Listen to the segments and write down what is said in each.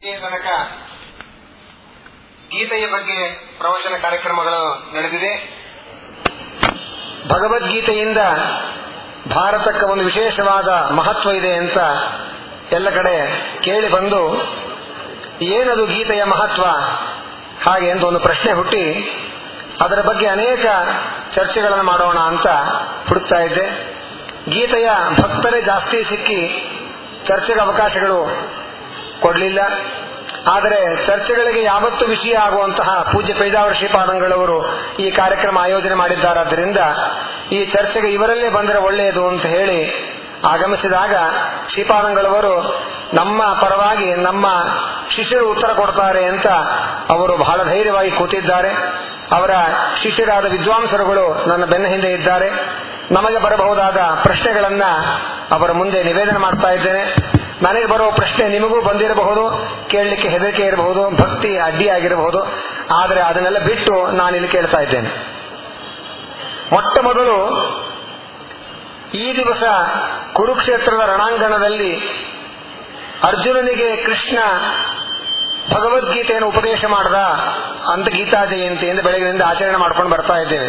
ಈ ತನಕ ಗೀತೆಯ ಬಗ್ಗೆ ಪ್ರವಚನ ಕಾರ್ಯಕ್ರಮಗಳು ನಡೆದಿದೆ ಭಗವದ್ಗೀತೆಯಿಂದ ಭಾರತಕ್ಕೆ ಒಂದು ವಿಶೇಷವಾದ ಮಹತ್ವ ಇದೆ ಅಂತ ಎಲ್ಲ ಕಡೆ ಕೇಳಿ ಬಂದು ಏನದು ಗೀತೆಯ ಮಹತ್ವ ಹಾಗೆ ಅಂತ ಒಂದು ಪ್ರಶ್ನೆ ಹುಟ್ಟಿ ಅದರ ಬಗ್ಗೆ ಅನೇಕ ಚರ್ಚೆಗಳನ್ನು ಮಾಡೋಣ ಅಂತ ಹುಡುಕ್ತಾ ಇದ್ದೆ ಗೀತೆಯ ಭಕ್ತರೇ ಜಾಸ್ತಿ ಸಿಕ್ಕಿ ಚರ್ಚೆಗೆ ಅವಕಾಶಗಳು ಕೊಡಲಿಲ್ಲ ಆದರೆ ಚರ್ಚೆಗಳಿಗೆ ಯಾವತ್ತೂ ವಿಷಯ ಆಗುವಂತಹ ಪೂಜ್ಯ ಪೈದಾವರ ಶ್ರೀಪಾದಂಗಳವರು ಈ ಕಾರ್ಯಕ್ರಮ ಆಯೋಜನೆ ಮಾಡಿದ್ದಾರಾದ್ದರಿಂದ ಈ ಚರ್ಚೆಗೆ ಇವರಲ್ಲೇ ಬಂದರೆ ಒಳ್ಳೆಯದು ಅಂತ ಹೇಳಿ ಆಗಮಿಸಿದಾಗ ಶ್ರೀಪಾದಂಗಳವರು ನಮ್ಮ ಪರವಾಗಿ ನಮ್ಮ ಶಿಷ್ಯರು ಉತ್ತರ ಕೊಡ್ತಾರೆ ಅಂತ ಅವರು ಬಹಳ ಧೈರ್ಯವಾಗಿ ಕೂತಿದ್ದಾರೆ ಅವರ ಶಿಷ್ಯರಾದ ವಿದ್ವಾಂಸರುಗಳು ನನ್ನ ಬೆನ್ನ ಹಿಂದೆ ಇದ್ದಾರೆ ನಮಗೆ ಬರಬಹುದಾದ ಪ್ರಶ್ನೆಗಳನ್ನ ಅವರ ಮುಂದೆ ನಿವೇದನೆ ಮಾಡ್ತಾ ಇದ್ದೇನೆ ನನಗೆ ಬರುವ ಪ್ರಶ್ನೆ ನಿಮಗೂ ಬಂದಿರಬಹುದು ಕೇಳಲಿಕ್ಕೆ ಹೆದರಿಕೆ ಇರಬಹುದು ಭಕ್ತಿ ಅಡ್ಡಿಯಾಗಿರಬಹುದು ಆದರೆ ಅದನ್ನೆಲ್ಲ ಬಿಟ್ಟು ನಾನು ಇಲ್ಲಿ ಕೇಳ್ತಾ ಇದ್ದೇನೆ ಮೊಟ್ಟ ಮೊದಲು ಈ ದಿವಸ ಕುರುಕ್ಷೇತ್ರದ ರಣಾಂಗಣದಲ್ಲಿ ಅರ್ಜುನನಿಗೆ ಕೃಷ್ಣ ಭಗವದ್ಗೀತೆಯನ್ನು ಉಪದೇಶ ಮಾಡದ ಅಂತ ಗೀತಾ ಜಯಂತಿಯಿಂದ ಬೆಳಗಿನಿಂದ ಆಚರಣೆ ಮಾಡ್ಕೊಂಡು ಬರ್ತಾ ಇದ್ದೇವೆ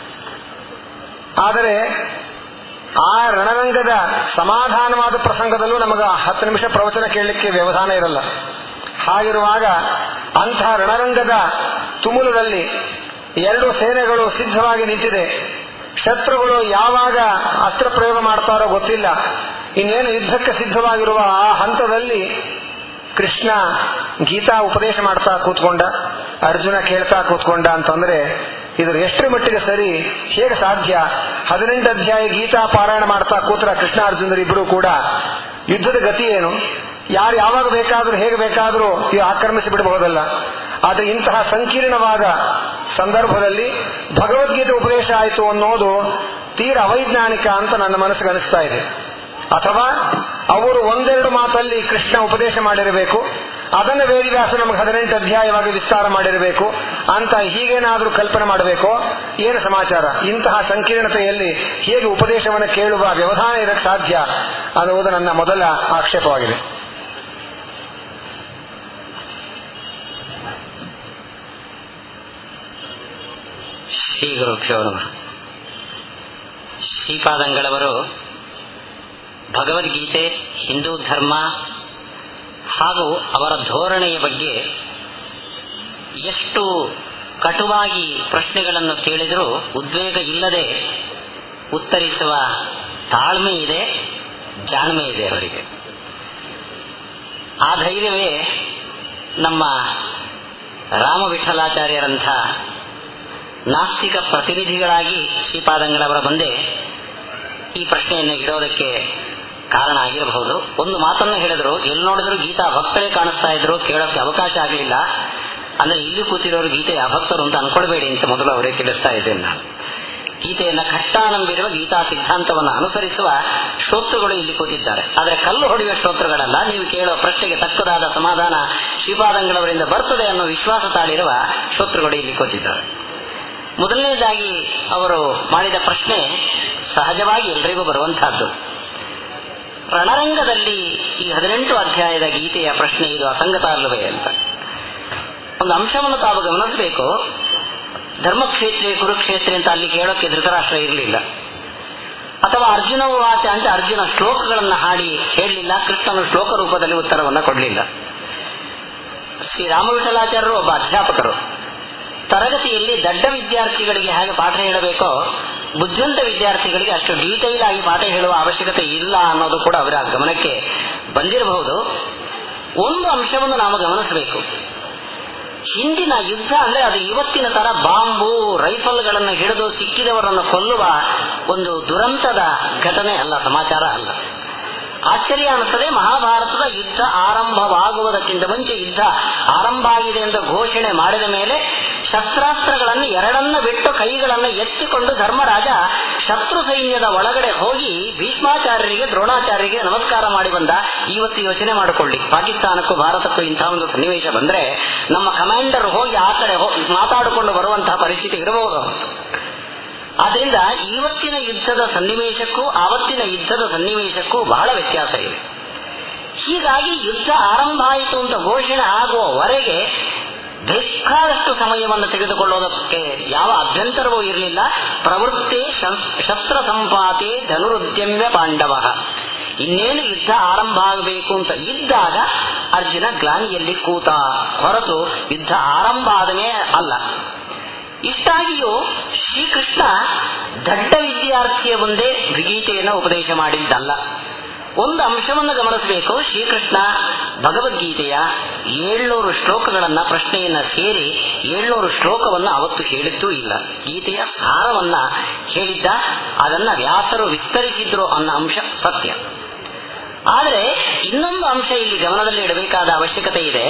ಆದರೆ ಆ ರಣರಂಗದ ಸಮಾಧಾನವಾದ ಪ್ರಸಂಗದಲ್ಲೂ ನಮಗ ಹತ್ತು ನಿಮಿಷ ಪ್ರವಚನ ಕೇಳಲಿಕ್ಕೆ ವ್ಯವಧಾನ ಇರಲ್ಲ ಹಾಗಿರುವಾಗ ಅಂತಹ ರಣರಂಗದ ತುಮುಲದಲ್ಲಿ ಎರಡು ಸೇನೆಗಳು ಸಿದ್ಧವಾಗಿ ನಿಂತಿದೆ ಶತ್ರುಗಳು ಯಾವಾಗ ಅಸ್ತ್ರ ಪ್ರಯೋಗ ಮಾಡ್ತಾರೋ ಗೊತ್ತಿಲ್ಲ ಇನ್ನೇನು ಯುದ್ಧಕ್ಕೆ ಸಿದ್ಧವಾಗಿರುವ ಆ ಹಂತದಲ್ಲಿ ಕೃಷ್ಣ ಗೀತಾ ಉಪದೇಶ ಮಾಡ್ತಾ ಕೂತ್ಕೊಂಡ ಅರ್ಜುನ ಕೇಳ್ತಾ ಕೂತ್ಕೊಂಡ ಅಂತಂದ್ರೆ ಇದ್ರ ಎಷ್ಟರ ಮಟ್ಟಿಗೆ ಸರಿ ಹೇಗೆ ಸಾಧ್ಯ ಹದಿನೆಂಟು ಅಧ್ಯಾಯ ಗೀತಾ ಪಾರಾಯಣ ಮಾಡ್ತಾ ಕೂತ್ರ ಕೃಷ್ಣ ಅರ್ಜುನರಿಬ್ಬರು ಕೂಡ ಯುದ್ಧದ ಗತಿ ಏನು ಯಾರು ಯಾವಾಗ ಬೇಕಾದ್ರೂ ಹೇಗೆ ಬೇಕಾದ್ರೂ ಆಕ್ರಮಿಸಿ ಬಿಡಬಹುದಲ್ಲ ಆದರೆ ಇಂತಹ ಸಂಕೀರ್ಣವಾದ ಸಂದರ್ಭದಲ್ಲಿ ಭಗವದ್ಗೀತೆ ಉಪದೇಶ ಆಯಿತು ಅನ್ನೋದು ತೀರ ಅವೈಜ್ಞಾನಿಕ ಅಂತ ನನ್ನ ಮನಸ್ಸಿಗೆ ಅನಿಸ್ತಾ ಇದೆ ಅಥವಾ ಅವರು ಒಂದೆರಡು ಮಾತಲ್ಲಿ ಕೃಷ್ಣ ಉಪದೇಶ ಮಾಡಿರಬೇಕು ಅದನ್ನು ವೇದಿವ್ಯಾಸ ನಮಗೆ ಹದಿನೆಂಟು ಅಧ್ಯಾಯವಾಗಿ ವಿಸ್ತಾರ ಮಾಡಿರಬೇಕು ಅಂತ ಹೀಗೇನಾದರೂ ಕಲ್ಪನೆ ಮಾಡಬೇಕು ಏನು ಸಮಾಚಾರ ಇಂತಹ ಸಂಕೀರ್ಣತೆಯಲ್ಲಿ ಹೇಗೆ ಉಪದೇಶವನ್ನು ಕೇಳುವ ವ್ಯವಧಾನ ಇರಕ್ಕೆ ಸಾಧ್ಯ ಅನ್ನುವುದು ನನ್ನ ಮೊದಲ ಆಕ್ಷೇಪವಾಗಿದೆ ಶ್ರೀ ಗುರುಭ್ಯೋ ನಮಃ ಶ್ರೀಪಾದಂಗಳವರು ಭಗವದ್ಗೀತೆ ಹಿಂದೂ ಧರ್ಮ ಹಾಗೂ ಅವರ ಧೋರಣೆಯ ಬಗ್ಗೆ ಎಷ್ಟು ಕಟುವಾಗಿ ಪ್ರಶ್ನೆಗಳನ್ನು ಕೇಳಿದರೂ ಉದ್ವೇಗ ಇಲ್ಲದೆ ಉತ್ತರಿಸುವ ತಾಳ್ಮೆ ಇದೆ ಜಾಣ್ಮೆ ಇದೆ ಅವರಿಗೆ ಆ ಧೈರ್ಯವೇ ನಮ್ಮ ರಾಮ ವಿಠಲಾಚಾರ್ಯರಂಥ ನಾಸ್ತಿಕ ಪ್ರತಿನಿಧಿಗಳಾಗಿ ಶ್ರೀಪಾದಂಗಳವರ ಮುಂದೆ ಈ ಪ್ರಶ್ನೆಯನ್ನು ಇಡೋದಕ್ಕೆ ಕಾರಣ ಆಗಿರಬಹುದು ಒಂದು ಮಾತನ್ನು ಹೇಳಿದ್ರು ಎಲ್ಲಿ ನೋಡಿದ್ರು ಗೀತಾ ಭಕ್ತರೇ ಕಾಣಿಸ್ತಾ ಇದ್ರು ಕೇಳೋಕೆ ಅವಕಾಶ ಆಗಲಿಲ್ಲ ಅಂದ್ರೆ ಇಲ್ಲಿ ಕೂತಿರೋರು ಗೀತೆಯ ಅಭಕ್ತರು ಅಂತ ಅನ್ಕೊಳ್ಬೇಡಿ ಅಂತ ಮೊದಲು ಅವರೇ ತಿಳಿಸ್ತಾ ಇದ್ದೇನೆ ನಾನು ಗೀತೆಯನ್ನ ಕಟ್ಟ ನಂಬಿರುವ ಗೀತಾ ಸಿದ್ಧಾಂತವನ್ನು ಅನುಸರಿಸುವ ಶ್ರೋತೃಗಳು ಇಲ್ಲಿ ಕೂತಿದ್ದಾರೆ ಆದರೆ ಕಲ್ಲು ಹೊಡೆಯುವ ಶ್ರೋತೃಗಳಲ್ಲ ನೀವು ಕೇಳುವ ಪ್ರಶ್ನೆಗೆ ತಕ್ಕದಾದ ಸಮಾಧಾನ ಶ್ರೀಪಾದಂಗಳವರಿಂದ ಬರ್ತದೆ ಅನ್ನೋ ವಿಶ್ವಾಸ ತಾಳಿರುವ ಶ್ರೋತೃಗಳು ಇಲ್ಲಿ ಕೂತಿದ್ದಾರೆ ಮೊದಲನೇದಾಗಿ ಅವರು ಮಾಡಿದ ಪ್ರಶ್ನೆ ಸಹಜವಾಗಿ ಎಲ್ರಿಗೂ ಬರುವಂತಹದ್ದು ರಣರಂಗದಲ್ಲಿ ಈ ಹದಿನೆಂಟು ಅಧ್ಯಾಯದ ಗೀತೆಯ ಪ್ರಶ್ನೆ ಇದು ಅಸಂಗತ ಅಲ್ಲವೇ ಅಂತ ಒಂದು ಅಂಶವನ್ನು ತಾವು ಗಮನಿಸಬೇಕು ಧರ್ಮಕ್ಷೇತ್ರ ಕುರುಕ್ಷೇತ್ರ ಅಂತ ಅಲ್ಲಿ ಕೇಳೋಕೆ ಧೃತರಾಷ್ಟ್ರ ಇರಲಿಲ್ಲ ಅಥವಾ ಅರ್ಜುನ ವಾಚ ಅಂತ ಅರ್ಜುನ ಶ್ಲೋಕಗಳನ್ನು ಹಾಡಿ ಹೇಳಲಿಲ್ಲ ಕೃಷ್ಣನು ಶ್ಲೋಕ ರೂಪದಲ್ಲಿ ಉತ್ತರವನ್ನು ಕೊಡಲಿಲ್ಲ ಶ್ರೀ ರಾಮವಿಠಲಾಚಾರ್ಯರು ಒಬ್ಬ ಅಧ್ಯಾಪಕರು ತರಗತಿಯಲ್ಲಿ ದಡ್ಡ ವಿದ್ಯಾರ್ಥಿಗಳಿಗೆ ಹೇಗೆ ಪಾಠ ಹೇಳಬೇಕೋ ಬುದ್ಧಿವಂತ ವಿದ್ಯಾರ್ಥಿಗಳಿಗೆ ಅಷ್ಟು ಡೀಟೈಲ್ ಆಗಿ ಪಾಠ ಹೇಳುವ ಅವಶ್ಯಕತೆ ಇಲ್ಲ ಅನ್ನೋದು ಕೂಡ ಅವರ ಗಮನಕ್ಕೆ ಬಂದಿರಬಹುದು ಒಂದು ಅಂಶವನ್ನು ನಾವು ಗಮನಿಸಬೇಕು ಹಿಂದಿನ ಯುದ್ಧ ಅಂದ್ರೆ ಅದು ಇವತ್ತಿನ ತರ ಬಾಂಬು ರೈಫಲ್ಗಳನ್ನು ಹಿಡಿದು ಸಿಕ್ಕಿದವರನ್ನು ಕೊಲ್ಲುವ ಒಂದು ದುರಂತದ ಘಟನೆ ಅಲ್ಲ ಸಮಾಚಾರ ಅಲ್ಲ ಆಶ್ಚರ್ಯ ಅನಿಸದೆ ಮಹಾಭಾರತದ ಯುದ್ಧ ಆರಂಭವಾಗುವುದಕ್ಕಿಂತ ಮುಂಚೆ ಯುದ್ಧ ಆರಂಭ ಆಗಿದೆ ಎಂದು ಘೋಷಣೆ ಮಾಡಿದ ಮೇಲೆ ಶಸ್ತ್ರಾಸ್ತ್ರಗಳನ್ನು ಎರಡನ್ನ ಬಿಟ್ಟು ಕೈಗಳನ್ನು ಎತ್ತಿಕೊಂಡು ಧರ್ಮರಾಜ ಶತ್ರು ಸೈನ್ಯದ ಒಳಗಡೆ ಹೋಗಿ ಭೀಷ್ಮಾಚಾರ್ಯರಿಗೆ ದ್ರೋಣಾಚಾರ್ಯರಿಗೆ ನಮಸ್ಕಾರ ಮಾಡಿ ಬಂದ ಇವತ್ತು ಯೋಚನೆ ಮಾಡಿಕೊಳ್ಳಿ ಪಾಕಿಸ್ತಾನಕ್ಕೂ ಭಾರತಕ್ಕೂ ಇಂತಹ ಒಂದು ಸನ್ನಿವೇಶ ಬಂದ್ರೆ ನಮ್ಮ ಕಮಾಂಡರ್ ಹೋಗಿ ಆ ಕಡೆ ಮಾತಾಡಿಕೊಂಡು ಬರುವಂತಹ ಪರಿಸ್ಥಿತಿ ಇರಬಹುದು ಆದ್ರಿಂದ ಇವತ್ತಿನ ಯುದ್ಧದ ಸನ್ನಿವೇಶಕ್ಕೂ ಆವತ್ತಿನ ಯುದ್ಧದ ಸನ್ನಿವೇಶಕ್ಕೂ ಬಹಳ ವ್ಯತ್ಯಾಸ ಇದೆ ಹೀಗಾಗಿ ಯುದ್ಧ ಆರಂಭ ಆಯಿತು ಅಂತ ಘೋಷಣೆ ಆಗುವವರೆಗೆ ಬೇಕಾದಷ್ಟು ಸಮಯವನ್ನು ತೆಗೆದುಕೊಳ್ಳೋದಕ್ಕೆ ಯಾವ ಅಭ್ಯಂತರವೂ ಇರಲಿಲ್ಲ ಪ್ರವೃತ್ತಿ ಶಸ್ತ್ರ ಸಂಪಾತೆ ಧನುರುದ್ಯಮ್ಯ ಪಾಂಡವ ಇನ್ನೇನು ಯುದ್ಧ ಆರಂಭ ಆಗಬೇಕು ಅಂತ ಇದ್ದಾಗ ಅರ್ಜುನ ಗ್ಲಾನಿಯಲ್ಲಿ ಕೂತ ಹೊರತು ಯುದ್ಧ ಆರಂಭ ಆದಮೇ ಅಲ್ಲ ಇಷ್ಟಾಗಿಯೂ ಶ್ರೀಕೃಷ್ಣ ದಡ್ಡ ವಿದ್ಯಾರ್ಥಿಯ ಮುಂದೆ ಗೀತೆಯನ್ನು ಉಪದೇಶ ಮಾಡಿದ್ದಲ್ಲ ಒಂದು ಅಂಶವನ್ನು ಗಮನಿಸಬೇಕು ಶ್ರೀಕೃಷ್ಣ ಭಗವದ್ಗೀತೆಯ ಏಳ್ನೂರು ಶ್ಲೋಕಗಳನ್ನ ಪ್ರಶ್ನೆಯನ್ನ ಸೇರಿ ಏಳ್ನೂರು ಶ್ಲೋಕವನ್ನ ಅವತ್ತು ಹೇಳಿದ್ದೂ ಇಲ್ಲ ಗೀತೆಯ ಸಾರವನ್ನ ಹೇಳಿದ್ದ ಅದನ್ನ ವ್ಯಾಸರು ವಿಸ್ತರಿಸಿದ್ರು ಅನ್ನೋ ಅಂಶ ಸತ್ಯ ಆದರೆ ಇನ್ನೊಂದು ಅಂಶ ಇಲ್ಲಿ ಗಮನದಲ್ಲಿ ಇಡಬೇಕಾದ ಅವಶ್ಯಕತೆ ಇದೆ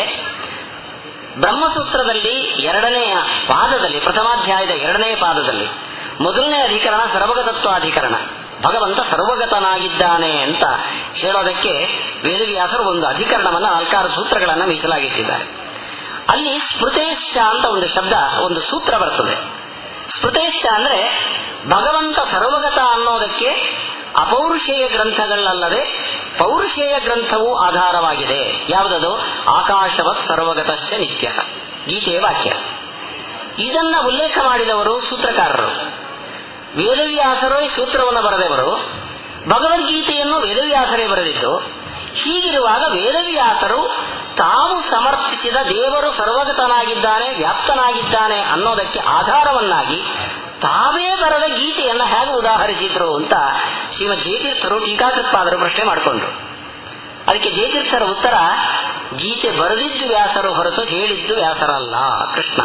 ಬ್ರಹ್ಮಸೂತ್ರದಲ್ಲಿ ಎರಡನೆಯ ಪಾದದಲ್ಲಿ ಪ್ರಥಮಾಧ್ಯಾಯದ ಎರಡನೆಯ ಪಾದದಲ್ಲಿ ಮೊದಲನೇ ಅಧಿಕರಣ ಸರ್ವಗತತ್ವಾಧಿಕರಣ ಭಗವಂತ ಸರ್ವಗತನಾಗಿದ್ದಾನೆ ಅಂತ ಹೇಳೋದಕ್ಕೆ ವೇದವ್ಯಾಸರು ಒಂದು ಅಧಿಕರಣವನ್ನ ನಾಲ್ಕಾರು ಸೂತ್ರಗಳನ್ನ ಮೀಸಲಾಗಿಟ್ಟಿದ್ದಾರೆ ಅಲ್ಲಿ ಸ್ಮೃತೇಶ್ಚ ಅಂತ ಒಂದು ಶಬ್ದ ಒಂದು ಸೂತ್ರ ಬರ್ತದೆ ಸ್ಮೃತೇಶ್ಚ ಅಂದ್ರೆ ಭಗವಂತ ಸರ್ವಗತ ಅನ್ನೋದಕ್ಕೆ ಅಪೌರುಷೇಯ ಗ್ರಂಥಗಳಲ್ಲದೆ ಪೌರುಷೇಯ ಗ್ರಂಥವೂ ಆಧಾರವಾಗಿದೆ ಯಾವುದದು ಆಕಾಶವತ್ ಸರ್ವಗತಶ್ಚ ನಿತ್ಯ ಗೀತೆಯ ವಾಕ್ಯ ಇದನ್ನ ಉಲ್ಲೇಖ ಮಾಡಿದವರು ಸೂತ್ರಕಾರರು ವೇದವ್ಯಾಸರು ಈ ಸೂತ್ರವನ್ನು ಬರೆದವರು ಭಗವದ್ಗೀತೆಯನ್ನು ವೇದವ್ಯಾಸರೇ ಬರೆದಿದ್ದು ಹೀಗಿರುವಾಗ ವೇದವ್ಯಾಸರು ತಾವು ಸಮರ್ಥಿಸಿದ ದೇವರು ಸರ್ವಗತನಾಗಿದ್ದಾನೆ ವ್ಯಾಪ್ತನಾಗಿದ್ದಾನೆ ಅನ್ನೋದಕ್ಕೆ ಆಧಾರವನ್ನಾಗಿ ತಾವೇ ಬರೆದ ಗೀತೆಯನ್ನು ಹೇಗೆ ಉದಾಹರಿಸಿದ್ರು ಅಂತ ಶ್ರೀಮದ್ ಜಯತೀರ್ಥರು ಟೀಕಾಕೃತ್ಪಾದರು ಪ್ರಶ್ನೆ ಮಾಡಿಕೊಂಡ್ರು ಅದಕ್ಕೆ ಜಯತೀರ್ಥರ ಉತ್ತರ ಗೀತೆ ಬರೆದಿದ್ದು ವ್ಯಾಸರು ಹೊರತು ಹೇಳಿದ್ದು ವ್ಯಾಸರಲ್ಲ ಕೃಷ್ಣ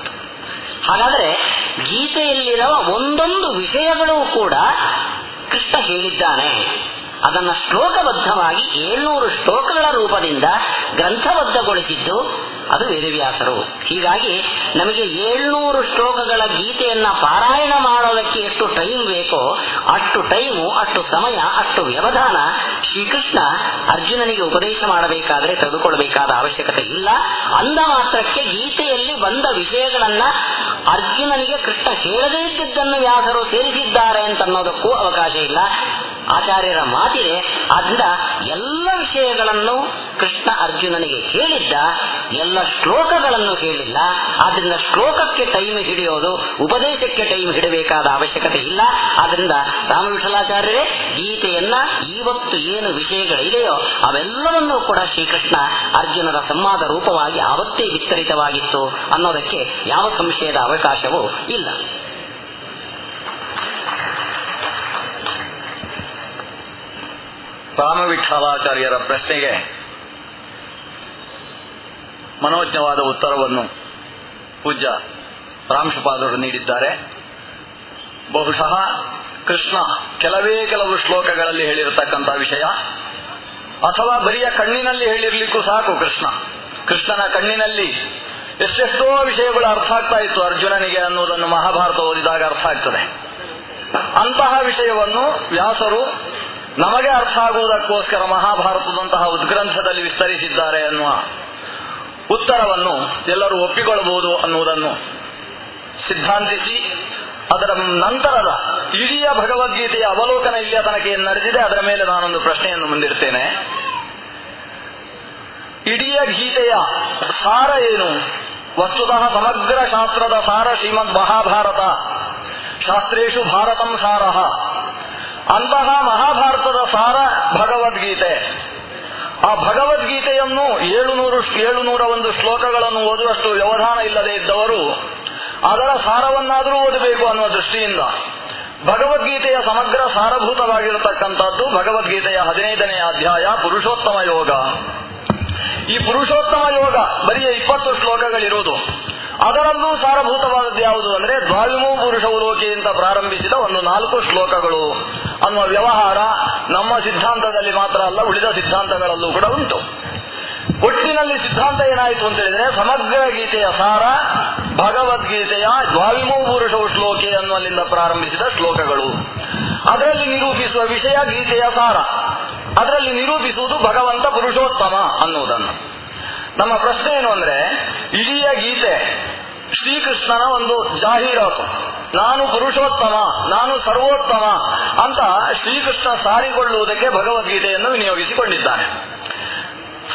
ಹಾಗಾದ್ರೆ ಗೀತೆಯಲ್ಲಿರುವ ಒಂದೊಂದು ವಿಷಯಗಳು ಕೂಡ ಕೃಷ್ಣ ಹೇಳಿದ್ದಾನೆ ಅದನ್ನ ಶ್ಲೋಕಬದ್ಧವಾಗಿ ಏಳ್ನೂರು ಶ್ಲೋಕಗಳ ರೂಪದಿಂದ ಗ್ರಂಥಬದ್ಧಗೊಳಿಸಿದ್ದು ಅದು ವೇದವ್ಯಾಸರು ಹೀಗಾಗಿ ನಮಗೆ ಏಳ್ನೂರು ಶ್ಲೋಕಗಳ ಗೀತೆಯನ್ನ ಪಾರಾಯಣ ಮಾಡೋದಕ್ಕೆ ಎಷ್ಟು ಟೈಮ್ ಬೇಕೋ ಅಷ್ಟು ಟೈಮು ಅಷ್ಟು ಸಮಯ ಅಷ್ಟು ವ್ಯವಧಾನ ಶ್ರೀಕೃಷ್ಣ ಅರ್ಜುನನಿಗೆ ಉಪದೇಶ ಮಾಡಬೇಕಾದ್ರೆ ತೆಗೆದುಕೊಳ್ಳಬೇಕಾದ ಅವಶ್ಯಕತೆ ಇಲ್ಲ ಅಂದ ಮಾತ್ರಕ್ಕೆ ಗೀತೆಯಲ್ಲಿ ಬಂದ ವಿಷಯಗಳನ್ನ ಅರ್ಜುನನಿಗೆ ಕೃಷ್ಣ ಹೇಳದೇ ಇದ್ದದ್ದನ್ನು ವ್ಯಾಸರು ಸೇರಿಸಿದ್ದಾರೆ ಅಂತ ಅನ್ನೋದಕ್ಕೂ ಅವಕಾಶ ಇಲ್ಲ ಆಚಾರ್ಯರ ಮಾತಿದೆ ಆದ್ರಿಂದ ಎಲ್ಲ ವಿಷಯಗಳನ್ನು ಕೃಷ್ಣ ಅರ್ಜುನನಿಗೆ ಹೇಳಿದ್ದ ಎಲ್ಲ ಶ್ಲೋಕಗಳನ್ನು ಹೇಳಿಲ್ಲ ಆದ್ರಿಂದ ಶ್ಲೋಕಕ್ಕೆ ಟೈಮ್ ಹಿಡಿಯೋದು ಉಪದೇಶಕ್ಕೆ ಟೈಮ್ ಹಿಡಬೇಕಾದ ಅವಶ್ಯಕತೆ ಇಲ್ಲ ಆದ್ರಿಂದ ರಾಮವಿಠಲಾಚಾರ್ಯರೇ ಗೀತೆಯನ್ನ ಇವತ್ತು ಏನು ವಿಷಯಗಳಿದೆಯೋ ಅವೆಲ್ಲವನ್ನೂ ಕೂಡ ಶ್ರೀಕೃಷ್ಣ ಅರ್ಜುನರ ಸಂವಾದ ರೂಪವಾಗಿ ಆವತ್ತೇ ವಿಸ್ತರಿತವಾಗಿತ್ತು ಅನ್ನೋದಕ್ಕೆ ಯಾವ ಸಂಶಯದ ಅವಕಾಶವೂ ಇಲ್ಲ ರಾಮವಿಠಲಾಚಾರ್ಯರ ಪ್ರಶ್ನೆಗೆ ಮನೋಜ್ಞವಾದ ಉತ್ತರವನ್ನು ಪೂಜ್ಯ ರಾಮಶಪಾದರು ನೀಡಿದ್ದಾರೆ ಬಹುಶಃ ಕೃಷ್ಣ ಕೆಲವೇ ಕೆಲವು ಶ್ಲೋಕಗಳಲ್ಲಿ ಹೇಳಿರತಕ್ಕಂಥ ವಿಷಯ ಅಥವಾ ಬರಿಯ ಕಣ್ಣಿನಲ್ಲಿ ಹೇಳಿರ್ಲಿಕ್ಕೂ ಸಾಕು ಕೃಷ್ಣ ಕೃಷ್ಣನ ಕಣ್ಣಿನಲ್ಲಿ ಎಷ್ಟೆಷ್ಟೋ ವಿಷಯಗಳು ಅರ್ಥ ಆಗ್ತಾ ಇತ್ತು ಅರ್ಜುನನಿಗೆ ಅನ್ನುವುದನ್ನು ಮಹಾಭಾರತ ಓದಿದಾಗ ಅರ್ಥ ಆಗ್ತದೆ ಅಂತಹ ವಿಷಯವನ್ನು ವ್ಯಾಸರು ನಮಗೆ ಅರ್ಥ ಆಗುವುದಕ್ಕೋಸ್ಕರ ಮಹಾಭಾರತದಂತಹ ಉದ್ಗ್ರಂಥದಲ್ಲಿ ವಿಸ್ತರಿಸಿದ್ದಾರೆ ಅನ್ನುವ ಉತ್ತರವನ್ನು ಎಲ್ಲರೂ ಒಪ್ಪಿಕೊಳ್ಳಬಹುದು ಅನ್ನುವುದನ್ನು ಸಿದ್ಧಾಂತಿಸಿ ಅದರ ನಂತರದ ಇಡೀ ಭಗವದ್ಗೀತೆಯ ಅವಲೋಕನ ಇಲ್ಲಿಯ ತನಕ ಏನು ನಡೆದಿದೆ ಅದರ ಮೇಲೆ ನಾನೊಂದು ಪ್ರಶ್ನೆಯನ್ನು ಮುಂದಿಡ್ತೇನೆ ಇಡೀ ಗೀತೆಯ ಸಾರ ಏನು ವಸ್ತುತಃ ಸಮಗ್ರ ಶಾಸ್ತ್ರದ ಸಾರ ಶ್ರೀಮದ್ ಮಹಾಭಾರತ ಶಾಸ್ತ್ರೇಶು ಭಾರತಂ ಸಾರಃ ಅಂತಹ ಮಹಾಭಾರತದ ಸಾರ ಭಗವದ್ಗೀತೆ ಆ ಭಗವದ್ಗೀತೆಯನ್ನು ಏಳುನೂರು ಏಳುನೂರ ಒಂದು ಶ್ಲೋಕಗಳನ್ನು ಓದುವಷ್ಟು ವ್ಯವಧಾನ ಇಲ್ಲದೆ ಇದ್ದವರು ಅದರ ಸಾರವನ್ನಾದರೂ ಓದಬೇಕು ಅನ್ನುವ ದೃಷ್ಟಿಯಿಂದ ಭಗವದ್ಗೀತೆಯ ಸಮಗ್ರ ಸಾರಭೂತವಾಗಿರತಕ್ಕಂಥದ್ದು ಭಗವದ್ಗೀತೆಯ ಹದಿನೈದನೇ ಅಧ್ಯಾಯ ಪುರುಷೋತ್ತಮ ಯೋಗ ಈ ಪುರುಷೋತ್ತಮ ಯೋಗ ಬರಿಯ ಇಪ್ಪತ್ತು ಶ್ಲೋಕಗಳಿರುವುದು ಅದರಲ್ಲೂ ಸಾರಭೂತವಾದದ್ದು ಯಾವುದು ಅಂದ್ರೆ ದ್ವಾವಿಮೂ ಪುರುಷವು ಲೋಕೆ ಅಂತ ಪ್ರಾರಂಭಿಸಿದ ಒಂದು ನಾಲ್ಕು ಶ್ಲೋಕಗಳು ಅನ್ನುವ ವ್ಯವಹಾರ ನಮ್ಮ ಸಿದ್ಧಾಂತದಲ್ಲಿ ಮಾತ್ರ ಅಲ್ಲ ಉಳಿದ ಸಿದ್ಧಾಂತಗಳಲ್ಲೂ ಕೂಡ ಉಂಟು ಒಟ್ಟಿನಲ್ಲಿ ಸಿದ್ಧಾಂತ ಏನಾಯಿತು ಅಂತ ಹೇಳಿದ್ರೆ ಸಮಗ್ರ ಗೀತೆಯ ಸಾರ ಭಗವದ್ಗೀತೆಯ ದ್ವಾವಿಮೂ ಪುರುಷವು ಶ್ಲೋಕೆ ಅನ್ನುವಲ್ಲಿಂದ ಪ್ರಾರಂಭಿಸಿದ ಶ್ಲೋಕಗಳು ಅದರಲ್ಲಿ ನಿರೂಪಿಸುವ ವಿಷಯ ಗೀತೆಯ ಸಾರ ಅದರಲ್ಲಿ ನಿರೂಪಿಸುವುದು ಭಗವಂತ ಪುರುಷೋತ್ತಮ ಅನ್ನುವುದನ್ನು ನಮ್ಮ ಪ್ರಶ್ನೆ ಏನು ಅಂದ್ರೆ ಇಡೀ ಗೀತೆ ಶ್ರೀಕೃಷ್ಣನ ಒಂದು ಜಾಹೀರಾತು ನಾನು ಪುರುಷೋತ್ತಮ ನಾನು ಸರ್ವೋತ್ತಮ ಅಂತ ಶ್ರೀಕೃಷ್ಣ ಸಾರಿಕೊಳ್ಳುವುದಕ್ಕೆ ಭಗವದ್ಗೀತೆಯನ್ನು ವಿನಿಯೋಗಿಸಿಕೊಂಡಿದ್ದಾನೆ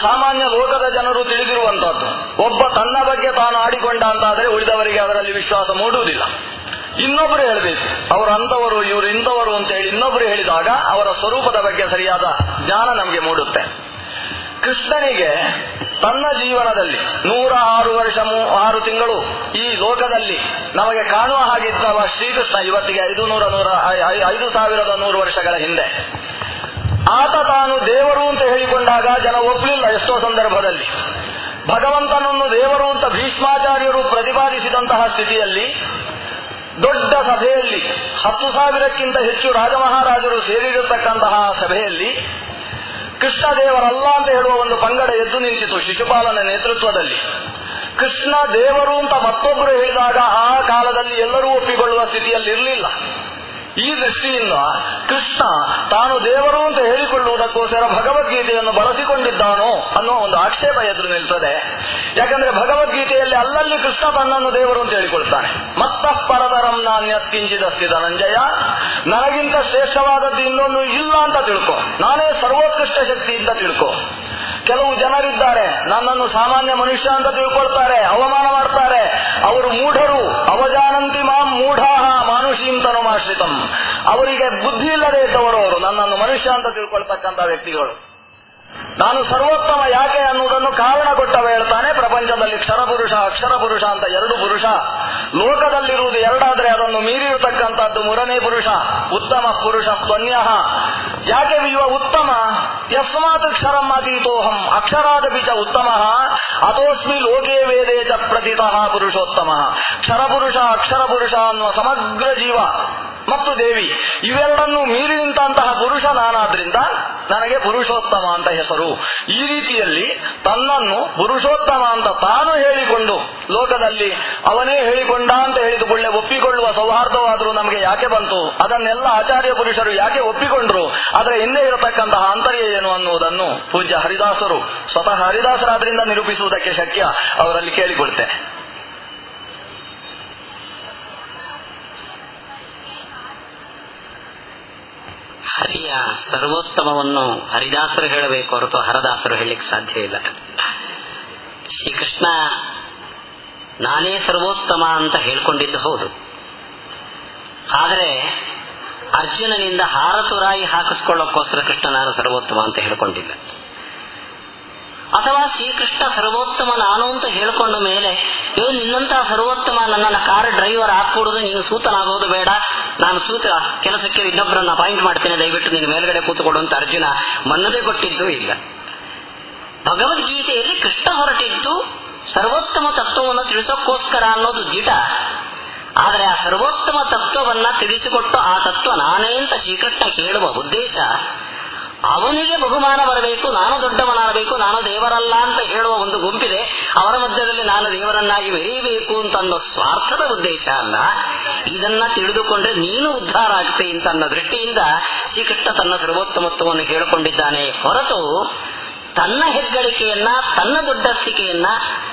ಸಾಮಾನ್ಯ ಲೋಕದ ಜನರು ತಿಳಿದಿರುವಂತಹದ್ದು ಒಬ್ಬ ತನ್ನ ಬಗ್ಗೆ ತಾನು ಆಡಿಕೊಂಡ ಅಂತಾದರೆ ಉಳಿದವರಿಗೆ ಅದರಲ್ಲಿ ವಿಶ್ವಾಸ ಮೂಡುವುದಿಲ್ಲ ಇನ್ನೊಬ್ಬರು ಹೇಳಬೇಕು ಅವರು ಅಂತವರು ಇವರು ಇಂಥವರು ಅಂತ ಹೇಳಿ ಇನ್ನೊಬ್ಬರು ಹೇಳಿದಾಗ ಅವರ ಸ್ವರೂಪದ ಬಗ್ಗೆ ಸರಿಯಾದ ಜ್ಞಾನ ನಮಗೆ ಮೂಡುತ್ತೆ ಕೃಷ್ಣನಿಗೆ ತನ್ನ ಜೀವನದಲ್ಲಿ ನೂರ ಆರು ವರ್ಷ ಮೂ- ಆರು ತಿಂಗಳು ಈ ಲೋಕದಲ್ಲಿ ನಮಗೆ ಕಾಣುವ ಹಾಗಿದ್ದವ ಶ್ರೀಕೃಷ್ಣ ಇವತ್ತಿಗೆ ಐದು ನೂರ ನೂರ ಐ- ಐ- ಐದು ಸಾವಿರದ ನೂರು ವರ್ಷಗಳ ಹಿಂದೆ ಆತ ತಾನು ದೇವರು ಅಂತ ಹೇಳಿಕೊಂಡಾಗ ಜನ ಒಪ್ಪಲಿಲ್ಲ ಎಷ್ಟೋ ಸಂದರ್ಭದಲ್ಲಿ ಭಗವಂತನನ್ನು ದೇವರು ಅಂತ ಭೀಷ್ಮಾಚಾರ್ಯರು ಪ್ರತಿಪಾದಿಸಿದಂತಹ ಸ್ಥಿತಿಯಲ್ಲಿ ದೊಡ್ಡ ಸಭೆಯಲ್ಲಿ ಹತ್ತು ಸಾವಿರಕ್ಕಿಂತ ಹೆಚ್ಚು ರಾಜಮಹಾರಾಜರು ಸೇರಿರತಕ್ಕಂತಹ ಸಭೆಯಲ್ಲಿ ಕೃಷ್ಣ ದೇವರಲ್ಲ ಅಂತ ಹೇಳುವ ಒಂದು ಪಂಗಡ ಎದ್ದು ನಿಂತಿತು ಶಿಶುಪಾಲನ ನೇತೃತ್ವದಲ್ಲಿ ಕೃಷ್ಣ ದೇವರು ಅಂತ ಮತ್ತೊಬ್ಬರು ಹೇಳಿದಾಗ ಆ ಕಾಲದಲ್ಲಿ ಎಲ್ಲರೂ ಒಪ್ಪಿಕೊಳ್ಳುವ ಸ್ಥಿತಿಯಲ್ಲಿ ಇರಲಿಲ್ಲ ಈ ದೃಷ್ಟಿಯಿಂದ ಕೃಷ್ಣ ತಾನು ದೇವರು ಅಂತ ಹೇಳಿಕೊಳ್ಳುವುದಕ್ಕೋಸ್ಕರ ಭಗವದ್ಗೀತೆಯನ್ನು ಬಳಸಿಕೊಂಡಿದ್ದಾನೋ ಅನ್ನೋ ಒಂದು ಆಕ್ಷೇಪ ಎದುರು ನಿಲ್ತದೆ ಯಾಕಂದ್ರೆ ಭಗವದ್ಗೀತೆಯಲ್ಲಿ ಅಲ್ಲಲ್ಲಿ ಕೃಷ್ಣ ತನ್ನನ್ನು ದೇವರು ಅಂತ ಹೇಳಿಕೊಳ್ತಾನೆ ಮತ್ತ ಪರದರಂ ನಾಣ್ಯತ್ ಕಿಂಚಿದಸ್ತಿ ಧನಂಜಯ ನನಗಿಂತ ಶ್ರೇಷ್ಠವಾದದ್ದು ಇನ್ನೊಂದು ಇಲ್ಲ ಅಂತ ತಿಳ್ಕೊ ನಾನೇ ಸರ್ವೋತ್ಕೃಷ್ಟ ಶಕ್ತಿ ಅಂತ ತಿಳ್ಕೊ ಕೆಲವು ಜನರಿದ್ದಾರೆ ನನ್ನನ್ನು ಸಾಮಾನ್ಯ ಮನುಷ್ಯ ಅಂತ ತಿಳ್ಕೊಳ್ತಾರೆ ಅವಮಾನ ಮಾಡ್ತಾರೆ ಅವರು ಮೂಢರು ಅವಜಾನಂತಿ ಮಾಂ ಮೂಢಾಹ ಮಾನುಷೀಂ ತನುಮಾಶ್ರಿತಂ ಅವರಿಗೆ ಬುದ್ಧಿ ಇಲ್ಲದೆ ಇದ್ದವರು ಅವರು ನನ್ನನ್ನು ಮನುಷ್ಯ ಅಂತ ತಿಳ್ಕೊಳ್ತಕ್ಕಂಥ ವ್ಯಕ್ತಿಗಳು ನಾನು ಸರ್ವೋತ್ತಮ ಯಾಕೆ ಅನ್ನುವುದನ್ನು ಕಾರಣ ಕೊಟ್ಟವ ಹೇಳ್ತಾನೆ ಪ್ರಪಂಚದಲ್ಲಿ ಕ್ಷರಪುರುಷ ಅಕ್ಷರ ಪುರುಷ ಅಂತ ಎರಡು ಪುರುಷ ಲೋಕದಲ್ಲಿರುವುದು ಎರಡಾದ್ರೆ ಅದನ್ನು ಮೀರಿರತಕ್ಕಂಥದ್ದು ಮೂರನೇ ಪುರುಷ ಉತ್ತಮ ಪುರುಷ ಸ್ತನ್ಯ ಯಾಕೆ ಇವ ಉತ್ತಮ ಯಸ್ಮಾತ್ ಕ್ಷರಂ ಅತೀತೋಹಂ ಅಕ್ಷರಾದಪಿ ಚ ಉತ್ತಮ ಅಥೋಸ್ಮಿ ಲೋಕೆ ವೇದೇ ಚ ಪ್ರತಿತಃ ಪುರುಷೋತ್ತಮ ಕ್ಷರಪುರುಷ ಅಕ್ಷರ ಪುರುಷ ಅನ್ನುವ ಸಮಗ್ರ ಜೀವ ಮತ್ತು ದೇವಿ ಇವೆರಡನ್ನು ಮೀರಿ ನಿಂತಹ ಪುರುಷ ನಾನಾದ್ರಿಂದ ನನಗೆ ಪುರುಷೋತ್ತಮ ಅಂತ ಹೆಸರು ಈ ರೀತಿಯಲ್ಲಿ ತನ್ನನ್ನು ಪುರುಷೋತ್ತಮ ಅಂತ ತಾನು ಹೇಳಿಕೊಂಡು ಲೋಕದಲ್ಲಿ ಅವನೇ ಹೇಳಿಕೊಂಡ ಅಂತ ಹೇಳಿದುಕೊಳ್ಳೆ ಒಪ್ಪಿಕೊಳ್ಳುವ ಸೌಹಾರ್ದವಾದರೂ ನಮಗೆ ಯಾಕೆ ಬಂತು ಅದನ್ನೆಲ್ಲ ಆಚಾರ್ಯ ಪುರುಷರು ಯಾಕೆ ಒಪ್ಪಿಕೊಂಡ್ರು ಅದರ ಹಿಂದೆ ಇರತಕ್ಕಂತಹ ಆಂತರ್ಯ ಏನು ಅನ್ನುವುದನ್ನು ಪೂಜ್ಯ ಹರಿದಾಸರು ಸ್ವತಃ ಹರಿದಾಸರಾದ್ರಿಂದ ನಿರೂಪಿಸುವುದಕ್ಕೆ ಶಕ್ಯ ಅವರಲ್ಲಿ ಕೇಳಿಕೊಳ್ತೇನೆ ಹರಿಯ ಸರ್ವೋತ್ತಮವನ್ನು ಹರಿದಾಸರು ಹೇಳಬೇಕು ಹೊರತು ಹರದಾಸರು ಹೇಳಲಿಕ್ಕೆ ಸಾಧ್ಯ ಇಲ್ಲ ಶ್ರೀಕೃಷ್ಣ ನಾನೇ ಸರ್ವೋತ್ತಮ ಅಂತ ಹೇಳ್ಕೊಂಡಿದ್ದು ಹೌದು ಆದರೆ ಅರ್ಜುನನಿಂದ ಹಾರತುರಾಯಿ ಹಾಕಿಸ್ಕೊಳ್ಳೋಕ್ಕೋಸ್ಕರ ಕೃಷ್ಣ ನಾನು ಸರ್ವೋತ್ತಮ ಅಂತ ಹೇಳ್ಕೊಂಡಿಲ್ಲ ಅಥವಾ ಶ್ರೀಕೃಷ್ಣ ಸರ್ವೋತ್ತಮ ನಾನು ಅಂತ ಹೇಳ್ಕೊಂಡ ಮೇಲೆ ಏ ನಿನ್ನಂತಹ ಸರ್ವೋತ್ತಮ ನನ್ನನ್ನ ಕಾರ್ ಡ್ರೈವರ್ ಹಾಕೊಡುದು ನೀನು ಸೂತನಾಗೋದು ಬೇಡ ನಾನು ಸೂತ ಕೆಲಸಕ್ಕೆ ಇನ್ನೊಬ್ಬರನ್ನ ಅಪಾಯಿಂಟ್ ಮಾಡ್ತೇನೆ ದಯವಿಟ್ಟು ನೀನು ಮೇಲ್ಗಡೆ ಕೂತುಕೊಡು ಅಂತ ಅರ್ಜುನ ಮನ್ನದೆ ಕೊಟ್ಟಿದ್ದೂ ಇಲ್ಲ ಭಗವದ್ಗೀತೆಯಲ್ಲಿ ಕೃಷ್ಣ ಹೊರಟಿದ್ದು ಸರ್ವೋತ್ತಮ ತತ್ವವನ್ನು ತಿಳಿಸೋಕ್ಕೋಸ್ಕರ ಅನ್ನೋದು ದಿಟ ಆದರೆ ಆ ಸರ್ವೋತ್ತಮ ತತ್ವವನ್ನ ತಿಳಿಸಿಕೊಟ್ಟು ಆ ತತ್ವ ನಾನೇ ಅಂತ ಶ್ರೀಕೃಷ್ಣ ಹೇಳುವ ಉದ್ದೇಶ ಅವನಿಗೆ ಬಹುಮಾನ ಬರಬೇಕು ನಾನು ದೊಡ್ಡವನಾಗಬೇಕು ನಾನು ದೇವರಲ್ಲ ಅಂತ ಹೇಳುವ ಒಂದು ಗುಂಪಿದೆ ಅವರ ಮಧ್ಯದಲ್ಲಿ ನಾನು ದೇವರನ್ನಾಗಿ ಮೆರೆಯಬೇಕು ಅಂತ ಅನ್ನೋ ಸ್ವಾರ್ಥದ ಉದ್ದೇಶ ಅಲ್ಲ ಇದನ್ನ ತಿಳಿದುಕೊಂಡ್ರೆ ನೀನು ಉದ್ಧಾರ ಆಗ್ತೆ ಅಂತ ಅನ್ನೋ ದೃಷ್ಟಿಯಿಂದ ಶ್ರೀಕೃಷ್ಣ ತನ್ನ ಸರ್ವೋತ್ತಮತ್ವವನ್ನು ಹೇಳಿಕೊಂಡಿದ್ದಾನೆ ಹೊರತು ತನ್ನ ಹೆಗ್ಗಳಿಕೆಯನ್ನ ತನ್ನ ದೊಡ್ಡಸ್ತಿಕೆಯನ್ನ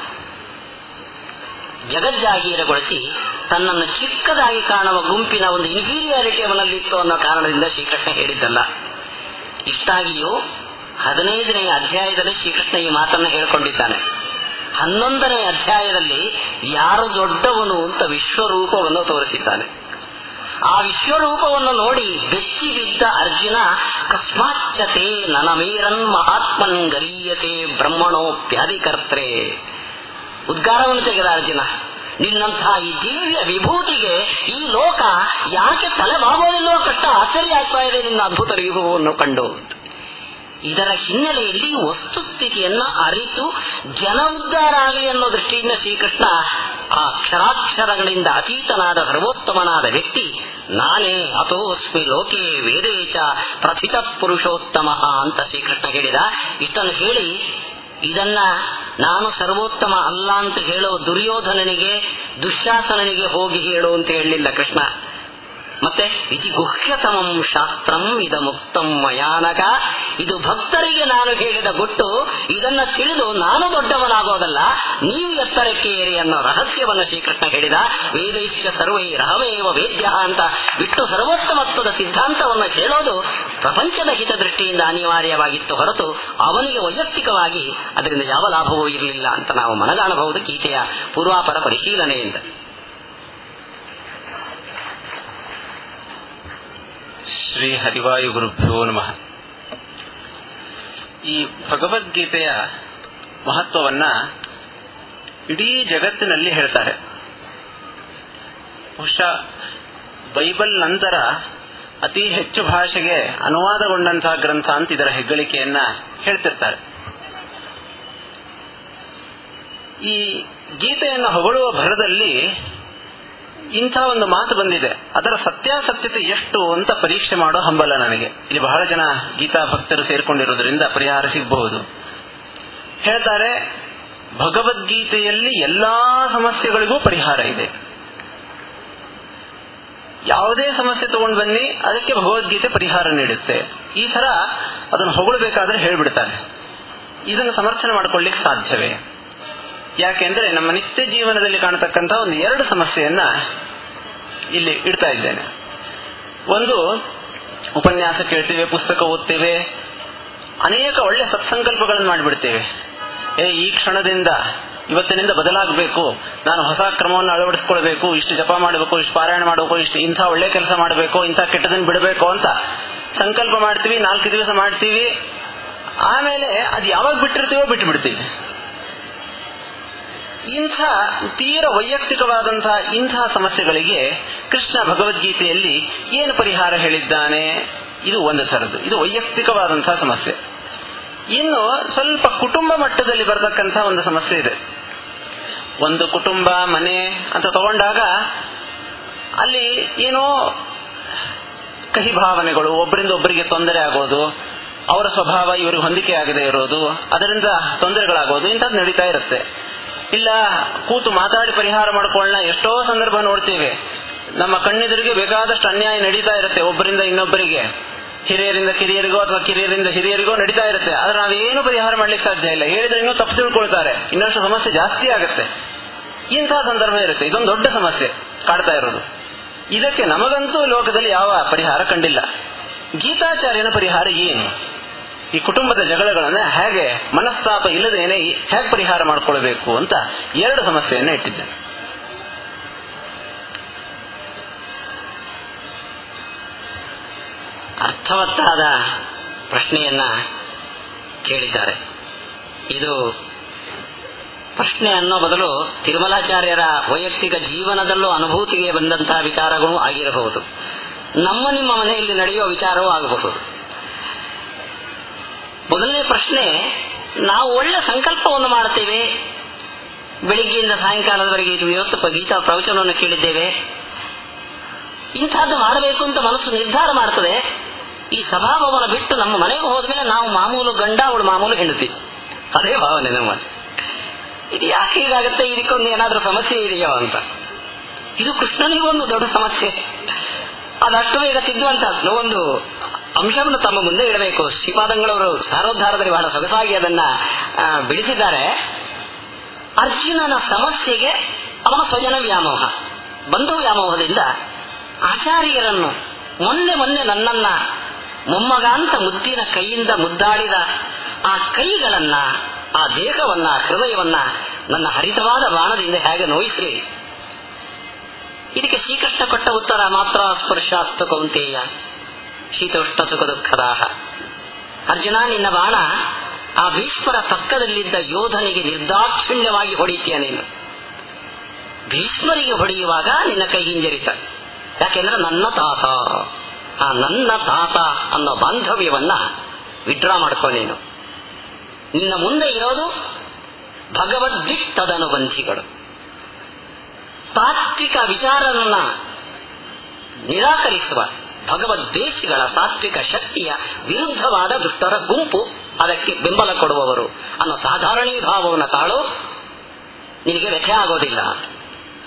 ಜಗಜ್ಜಾಗೀರಗೊಳಿಸಿ ತನ್ನನ್ನು ಚಿಕ್ಕದಾಗಿ ಕಾಣುವ ಗುಂಪಿನ ಒಂದು ಇನ್ಫೀರಿಯಾರಿಟಿ ಅವನಲ್ಲಿತ್ತು ಅನ್ನೋ ಕಾರಣದಿಂದ ಶ್ರೀಕೃಷ್ಣ ಹೇಳಿದ್ದಲ್ಲ ಇಷ್ಟಾಗಿಯೂ ಹದಿನೈದನೇ ಅಧ್ಯಾಯದಲ್ಲಿ ಶ್ರೀಕೃಷ್ಣ ಈ ಮಾತನ್ನು ಹೇಳಿಕೊಂಡಿದ್ದಾನೆ ಹನ್ನೊಂದನೇ ಅಧ್ಯಾಯದಲ್ಲಿ ಯಾರು ದೊಡ್ಡವನು ಅಂತ ವಿಶ್ವರೂಪವನ್ನು ತೋರಿಸಿದ್ದಾನೆ ಆ ವಿಶ್ವರೂಪವನ್ನು ನೋಡಿ ಬೆಚ್ಚಿ ಬಿದ್ದ ಅರ್ಜುನ ಕಸ್ಮಾಚ್ಚತೆ ನನಮೀರನ್ ಮಹಾತ್ಮನ್ ಗರೀಯತೆ ಬ್ರಹ್ಮಣೋಪ್ಯಾಧಿಕರ್ತ್ರೆ ಉದ್ಗಾರವನ್ನು ತೆಗೆದ ಅರ್ಜುನ ನಿನ್ನಂತಹ ಈ ದಿವ್ಯ ವಿಭೂತಿಗೆ ಈ ಲೋಕ ಯಾಕೆ ತಲೆಬಾಗೋದಿಲ್ಲೋ ಕಷ್ಟ ಆಶ್ಚರ್ಯ ಆಗ್ತಾ ಇದೆ ನಿನ್ನ ಅದ್ಭುತ ವಿಭವವನ್ನು ಕಂಡು ಇದರ ಹಿನ್ನೆಲೆಯಲ್ಲಿ ವಸ್ತುಸ್ಥಿತಿಯನ್ನ ಅರಿತು ಜನ ಉದ್ಧಾರ ಆಗಲಿ ಅನ್ನೋ ದೃಷ್ಟಿಯಿಂದ ಶ್ರೀಕೃಷ್ಣ ಆ ಅಕ್ಷರಾಕ್ಷರಗಳಿಂದ ಅತೀತನಾದ ಸರ್ವೋತ್ತಮನಾದ ವ್ಯಕ್ತಿ ನಾನೇ ಅಥೋಸ್ಮಿ ಲೋಕೆ ವೇದೇಚ ಪ್ರಥಿತ ಪುರುಷೋತ್ತಮ ಅಂತ ಶ್ರೀಕೃಷ್ಣ ಹೇಳಿದ ಇಷ್ಟನ್ನು ಹೇಳಿ ಇದನ್ನ ನಾನು ಸರ್ವೋತ್ತಮ ಅಲ್ಲ ಅಂತ ಹೇಳೋ ದುರ್ಯೋಧನನಿಗೆ ದುಶ್ಯಾಸನನಿಗೆ ಹೋಗಿ ಹೇಳು ಅಂತ ಹೇಳಲಿಲ್ಲ ಕೃಷ್ಣ ಮತ್ತೆ ಇತಿ ಗುಹ್ಯತಮಂ ಶಾಸ್ತ್ರಂ ಇದ ಮುಕ್ತಂ ಮಯಾನಕ ಇದು ಭಕ್ತರಿಗೆ ನಾನು ಹೇಳಿದ ಗುಟ್ಟು ಇದನ್ನ ತಿಳಿದು ನಾನು ದೊಡ್ಡವನಾಗೋದಲ್ಲ ನೀವು ಎತ್ತರಕ್ಕೆ ಏರಿ ಅನ್ನೋ ರಹಸ್ಯವನ್ನು ಶ್ರೀಕೃಷ್ಣ ಹೇಳಿದ ವೇದೈಶ್ಯ ಸರ್ವೈ ರಹಮೇವ ವೇದ್ಯ ಅಂತ ಬಿಟ್ಟು ಸರ್ವೋತ್ತಮತ್ವದ ಸಿದ್ಧಾಂತವನ್ನು ಹೇಳೋದು ಪ್ರಪಂಚದ ಹಿತದೃಷ್ಟಿಯಿಂದ ಅನಿವಾರ್ಯವಾಗಿತ್ತು ಹೊರತು ಅವನಿಗೆ ವೈಯಕ್ತಿಕವಾಗಿ ಅದರಿಂದ ಯಾವ ಲಾಭವೂ ಇರಲಿಲ್ಲ ಅಂತ ನಾವು ಮನಗಾಣಬಹುದು ಗೀತೆಯ ಪೂರ್ವಾಪರ ಪರಿಶೀಲನೆಯಿಂದ ಶ್ರೀ ಹರಿವಾಯು ಗುರುಭ್ಯೋ ನಮಃ ಈ ಭಗವದ್ಗೀತೆಯ ಮಹತ್ವವನ್ನ ಇಡೀ ಜಗತ್ತಿನಲ್ಲಿ ಹೇಳ್ತಾರೆ ಬಹುಶಃ ಬೈಬಲ್ ನಂತರ ಅತಿ ಹೆಚ್ಚು ಭಾಷೆಗೆ ಅನುವಾದಗೊಂಡಂತಹ ಗ್ರಂಥ ಅಂತ ಇದರ ಹೆಗ್ಗಳಿಕೆಯನ್ನ ಹೇಳ್ತಿರ್ತಾರೆ ಈ ಗೀತೆಯನ್ನು ಹೊಗಳುವ ಭರದಲ್ಲಿ ಇಂಥ ಒಂದು ಮಾತು ಬಂದಿದೆ ಅದರ ಸತ್ಯಾಸತ್ಯತೆ ಎಷ್ಟು ಅಂತ ಪರೀಕ್ಷೆ ಮಾಡೋ ಹಂಬಲ ನನಗೆ ಇಲ್ಲಿ ಬಹಳ ಜನ ಗೀತಾ ಭಕ್ತರು ಸೇರ್ಕೊಂಡಿರೋದ್ರಿಂದ ಪರಿಹಾರ ಸಿಗಬಹುದು ಹೇಳ್ತಾರೆ ಭಗವದ್ಗೀತೆಯಲ್ಲಿ ಎಲ್ಲಾ ಸಮಸ್ಯೆಗಳಿಗೂ ಪರಿಹಾರ ಇದೆ ಯಾವುದೇ ಸಮಸ್ಯೆ ತಗೊಂಡು ಬನ್ನಿ ಅದಕ್ಕೆ ಭಗವದ್ಗೀತೆ ಪರಿಹಾರ ನೀಡುತ್ತೆ ಈ ತರ ಅದನ್ನು ಹೊಗಳಬೇಕಾದ್ರೆ ಹೇಳ್ಬಿಡ್ತಾರೆ ಇದನ್ನು ಸಮರ್ಥನೆ ಮಾಡ್ಕೊಳ್ಳಿಕ್ಕೆ ಸಾಧ್ಯವೇ ಯಾಕೆಂದ್ರೆ ನಮ್ಮ ನಿತ್ಯ ಜೀವನದಲ್ಲಿ ಕಾಣತಕ್ಕಂಥ ಒಂದು ಎರಡು ಸಮಸ್ಯೆಯನ್ನ ಇಲ್ಲಿ ಇಡ್ತಾ ಇದ್ದೇನೆ ಒಂದು ಉಪನ್ಯಾಸ ಕೇಳ್ತೇವೆ ಪುಸ್ತಕ ಓದ್ತೇವೆ ಅನೇಕ ಒಳ್ಳೆ ಸತ್ಸಂಕಲ್ಪಗಳನ್ನು ಮಾಡಿಬಿಡ್ತೇವೆ ಏ ಈ ಕ್ಷಣದಿಂದ ಇವತ್ತಿನಿಂದ ಬದಲಾಗಬೇಕು ನಾನು ಹೊಸ ಕ್ರಮವನ್ನು ಅಳವಡಿಸ್ಕೊಳ್ಬೇಕು ಇಷ್ಟು ಜಪ ಮಾಡಬೇಕು ಇಷ್ಟು ಪಾರಾಯಣ ಮಾಡಬೇಕು ಇಷ್ಟು ಇಂಥ ಒಳ್ಳೆ ಕೆಲಸ ಮಾಡಬೇಕು ಇಂಥ ಕೆಟ್ಟದನ್ನು ಬಿಡಬೇಕು ಅಂತ ಸಂಕಲ್ಪ ಮಾಡ್ತೀವಿ ನಾಲ್ಕು ದಿವಸ ಮಾಡ್ತೀವಿ ಆಮೇಲೆ ಅದು ಯಾವಾಗ ಬಿಟ್ಟಿರ್ತೀವೋ ಬಿಟ್ಟು ಬಿಡ್ತೀವಿ ಇಂಥ ತೀರ ವೈಯಕ್ತಿಕವಾದಂತಹ ಇಂಥ ಸಮಸ್ಯೆಗಳಿಗೆ ಕೃಷ್ಣ ಭಗವದ್ಗೀತೆಯಲ್ಲಿ ಏನು ಪರಿಹಾರ ಹೇಳಿದ್ದಾನೆ ಇದು ಒಂದು ಥರದ್ದು ಇದು ವೈಯಕ್ತಿಕವಾದಂತಹ ಸಮಸ್ಯೆ ಇನ್ನು ಸ್ವಲ್ಪ ಕುಟುಂಬ ಮಟ್ಟದಲ್ಲಿ ಬರತಕ್ಕಂಥ ಒಂದು ಸಮಸ್ಯೆ ಇದೆ ಒಂದು ಕುಟುಂಬ ಮನೆ ಅಂತ ತಗೊಂಡಾಗ ಅಲ್ಲಿ ಏನೋ ಕಹಿ ಭಾವನೆಗಳು ಒಬ್ಬರಿಂದ ಒಬ್ಬರಿಗೆ ತೊಂದರೆ ಆಗೋದು ಅವರ ಸ್ವಭಾವ ಇವರಿಗೆ ಹೊಂದಿಕೆ ಆಗದೆ ಇರೋದು ಅದರಿಂದ ತೊಂದರೆಗಳಾಗೋದು ಇಂಥದ್ದು ನಡೀತಾ ಇರುತ್ತೆ ಇಲ್ಲ ಕೂತು ಮಾತಾಡಿ ಪರಿಹಾರ ಮಾಡ್ಕೊಳ್ಳೋಣ ಎಷ್ಟೋ ಸಂದರ್ಭ ನೋಡ್ತೇವೆ ನಮ್ಮ ಕಣ್ಣೆದುರಿಗೆ ಬೇಕಾದಷ್ಟು ಅನ್ಯಾಯ ನಡೀತಾ ಇರುತ್ತೆ ಒಬ್ಬರಿಂದ ಇನ್ನೊಬ್ಬರಿಗೆ ಹಿರಿಯರಿಂದ ಕಿರಿಯರಿಗೋ ಅಥವಾ ಕಿರಿಯರಿಂದ ಹಿರಿಯರಿಗೋ ನಡೀತಾ ಇರುತ್ತೆ ಆದ್ರೆ ನಾವೇನು ಪರಿಹಾರ ಮಾಡ್ಲಿಕ್ಕೆ ಸಾಧ್ಯ ಇಲ್ಲ ಹೇಳಿದ್ರೆ ಇನ್ನೂ ತಪ್ಪು ತಿಳ್ಕೊಳ್ತಾರೆ ಇನ್ನಷ್ಟು ಸಮಸ್ಯೆ ಜಾಸ್ತಿ ಆಗುತ್ತೆ ಇಂತಹ ಸಂದರ್ಭ ಇರುತ್ತೆ ಇದೊಂದು ದೊಡ್ಡ ಸಮಸ್ಯೆ ಕಾಡ್ತಾ ಇರೋದು ಇದಕ್ಕೆ ನಮಗಂತೂ ಲೋಕದಲ್ಲಿ ಯಾವ ಪರಿಹಾರ ಕಂಡಿಲ್ಲ ಗೀತಾಚಾರ್ಯನ ಪರಿಹಾರ ಏನು ಈ ಕುಟುಂಬದ ಜಗಳಗಳನ್ನ ಹೇಗೆ ಮನಸ್ತಾಪ ಇಲ್ಲದೇನೆ ಹೇಗೆ ಪರಿಹಾರ ಮಾಡ್ಕೊಳ್ಬೇಕು ಅಂತ ಎರಡು ಸಮಸ್ಯೆಯನ್ನ ಇಟ್ಟಿದ್ದೇನೆ ಅರ್ಥವತ್ತಾದ ಪ್ರಶ್ನೆಯನ್ನ ಕೇಳಿದ್ದಾರೆ ಇದು ಪ್ರಶ್ನೆ ಅನ್ನೋ ಬದಲು ತಿರುಮಲಾಚಾರ್ಯರ ವೈಯಕ್ತಿಕ ಜೀವನದಲ್ಲೂ ಅನುಭೂತಿಗೆ ಬಂದಂತಹ ವಿಚಾರಗಳು ಆಗಿರಬಹುದು ನಮ್ಮ ನಿಮ್ಮ ಮನೆಯಲ್ಲಿ ನಡೆಯುವ ವಿಚಾರವೂ ಆಗಬಹುದು ಮೊದಲನೇ ಪ್ರಶ್ನೆ ನಾವು ಒಳ್ಳೆ ಸಂಕಲ್ಪವನ್ನು ಮಾಡ್ತೇವೆ ಬೆಳಿಗ್ಗೆಯಿಂದ ಸಾಯಂಕಾಲದವರೆಗೆ ಇದು ಇವತ್ತು ಗೀತಾ ಪ್ರವಚನವನ್ನು ಕೇಳಿದ್ದೇವೆ ಇಂಥದ್ದು ಮಾಡಬೇಕು ಅಂತ ಮನಸ್ಸು ನಿರ್ಧಾರ ಮಾಡ್ತದೆ ಈ ಸ್ವಭಾವವನ್ನು ಬಿಟ್ಟು ನಮ್ಮ ಮನೆಗೆ ಹೋದ್ಮೇಲೆ ನಾವು ಮಾಮೂಲು ಗಂಡ ಅವಳು ಮಾಮೂಲು ಹೆಂಡತಿ ಅದೇ ಭಾವನೆ ನಮ್ಮ ಇದು ಯಾಕೆ ಹೀಗಾಗುತ್ತೆ ಇದಕ್ಕೊಂದು ಏನಾದ್ರೂ ಸಮಸ್ಯೆ ಇದೆಯೋ ಅಂತ ಇದು ಕೃಷ್ಣನಿಗೂ ಒಂದು ದೊಡ್ಡ ಸಮಸ್ಯೆ ಅದಷ್ಟು ಬೇಗ ತಿದ್ದುವಂತಹದ್ದು ಒಂದು ಅಂಶವನ್ನು ತಮ್ಮ ಮುಂದೆ ಇಡಬೇಕು ಶ್ರೀಪಾದಂಗಳವರು ಸಾರೋದ್ಧಾರದಲ್ಲಿ ಬಹಳ ಸೊಗಸಾಗಿ ಅದನ್ನ ಬಿಡಿಸಿದ್ದಾರೆ ಅರ್ಜುನನ ಸಮಸ್ಯೆಗೆ ಅವನ ಸ್ವಜನ ವ್ಯಾಮೋಹ ಬಂಧು ವ್ಯಾಮೋಹದಿಂದ ಆಚಾರ್ಯರನ್ನು ಮೊನ್ನೆ ಮೊನ್ನೆ ನನ್ನನ್ನ ಮೊಮ್ಮಗಾಂತ ಮುದ್ದಿನ ಕೈಯಿಂದ ಮುದ್ದಾಡಿದ ಆ ಕೈಗಳನ್ನ ಆ ದೇಹವನ್ನ ಹೃದಯವನ್ನ ನನ್ನ ಹರಿತವಾದ ಬಾಣದಿಂದ ಹೇಗೆ ನೋಯಿಸ್ರಿ ಇದಕ್ಕೆ ಶ್ರೀಕೃಷ್ಣ ಕೊಟ್ಟ ಉತ್ತರ ಮಾತ್ರ ಸ್ಪರ್ಶಾಸ್ತು ಕೌಂತೇಯ ಶೀತೋಷ್ಣ ಸುಖ ದುಃಖದಾಹ ಅರ್ಜುನ ನಿನ್ನ ಬಾಣ ಆ ಭೀಷ್ಮರ ಪಕ್ಕದಲ್ಲಿದ್ದ ಯೋಧನಿಗೆ ನಿರ್ದಾಕ್ಷಿಣ್ಯವಾಗಿ ಹೊಡಿತೀಯ ನೀನು ಭೀಷ್ಮರಿಗೆ ಹೊಡೆಯುವಾಗ ನಿನ್ನ ಕೈ ಹಿಂಜರಿತ ಯಾಕೆಂದ್ರೆ ನನ್ನ ತಾತ ಆ ನನ್ನ ತಾತ ಅನ್ನೋ ಬಾಂಧವ್ಯವನ್ನ ವಿಡ್ರಾ ಮಾಡ್ಕೊ ನೀನು ನಿನ್ನ ಮುಂದೆ ಇರೋದು ಭಗವದ್ವಿತ್ತದನುಬಂಧಿಗಳು ತಾತ್ವಿಕ ವಿಚಾರವನ್ನ ನಿರಾಕರಿಸುವ ಭಗವದ್ವೇಷಿಗಳ ಸಾತ್ವಿಕ ಶಕ್ತಿಯ ವಿರುದ್ಧವಾದ ದುಷ್ಟರ ಗುಂಪು ಅದಕ್ಕೆ ಬೆಂಬಲ ಕೊಡುವವರು ಅನ್ನೋ ಸಾಧಾರಣೀ ಭಾವವನ್ನು ತಾಳು ನಿನಗೆ ವ್ಯಥೆ ಆಗೋದಿಲ್ಲ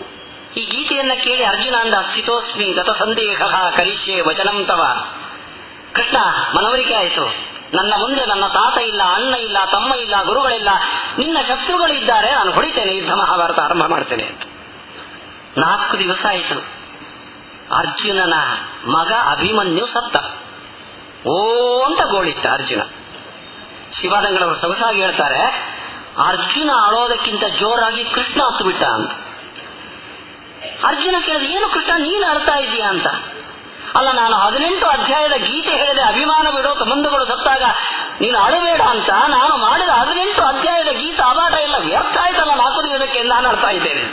ಈ ಗೀತೆಯನ್ನ ಕೇಳಿ ಅರ್ಜುನ ಅಂದ ಸ್ಥಿತೋಸ್ಮಿ ಗತ ಸಂದೇಹ ಕರಿಷ್ಯೆ ವಚನಂ ತವ ಕೃಷ್ಣ ಮನವರಿಕೆ ಆಯಿತು ನನ್ನ ಮುಂದೆ ನನ್ನ ತಾತ ಇಲ್ಲ ಅಣ್ಣ ಇಲ್ಲ ತಮ್ಮ ಇಲ್ಲ ಗುರುಗಳಿಲ್ಲ ನಿನ್ನ ಶತ್ರುಗಳಿದ್ದಾರೆ ನಾನು ಹೊಡಿತೇನೆ ಯುದ್ಧ ಮಹಾಭಾರತ ಆರಂಭ ಮಾಡ್ತೇನೆ ಅಂತ ನಾಲ್ಕು ದಿವಸ ಆಯಿತು ಅರ್ಜುನನ ಮಗ ಅಭಿಮನ್ಯು ಸತ್ತ ಓ ಅಂತ ಗೋಳಿತ್ತ ಅರ್ಜುನ ಶಿವಾದಂಗಳವರು ಸೊಗಸಾಗಿ ಹೇಳ್ತಾರೆ ಅರ್ಜುನ ಅಳೋದಕ್ಕಿಂತ ಜೋರಾಗಿ ಕೃಷ್ಣ ಹತ್ತು ಬಿಟ್ಟ ಅಂತ ಅರ್ಜುನ ಕೇಳಿದ ಏನು ಕೃಷ್ಣ ನೀನು ಅಳ್ತಾ ಇದೀಯಾ ಅಂತ ಅಲ್ಲ ನಾನು ಹದಿನೆಂಟು ಅಧ್ಯಾಯದ ಗೀತೆ ಹೇಳಿದೆ ಅಭಿಮಾನ ಬಿಡೋ ಸಂಬಂಧಗಳು ಸತ್ತಾಗ ನೀನು ಅಳಬೇಡ ಅಂತ ನಾನು ಮಾಡಿದ ಹದಿನೆಂಟು ಅಧ್ಯಾಯದ ಗೀತ ಅಬಾಟ ಎಲ್ಲ ವ್ಯರ್ಥ ಆಯ್ತಲ್ಲ ನಾಲ್ಕು ದಿವಸಕ್ಕೆ ನಾನು ಅಳ್ತಾ ಇದ್ದೇನೆ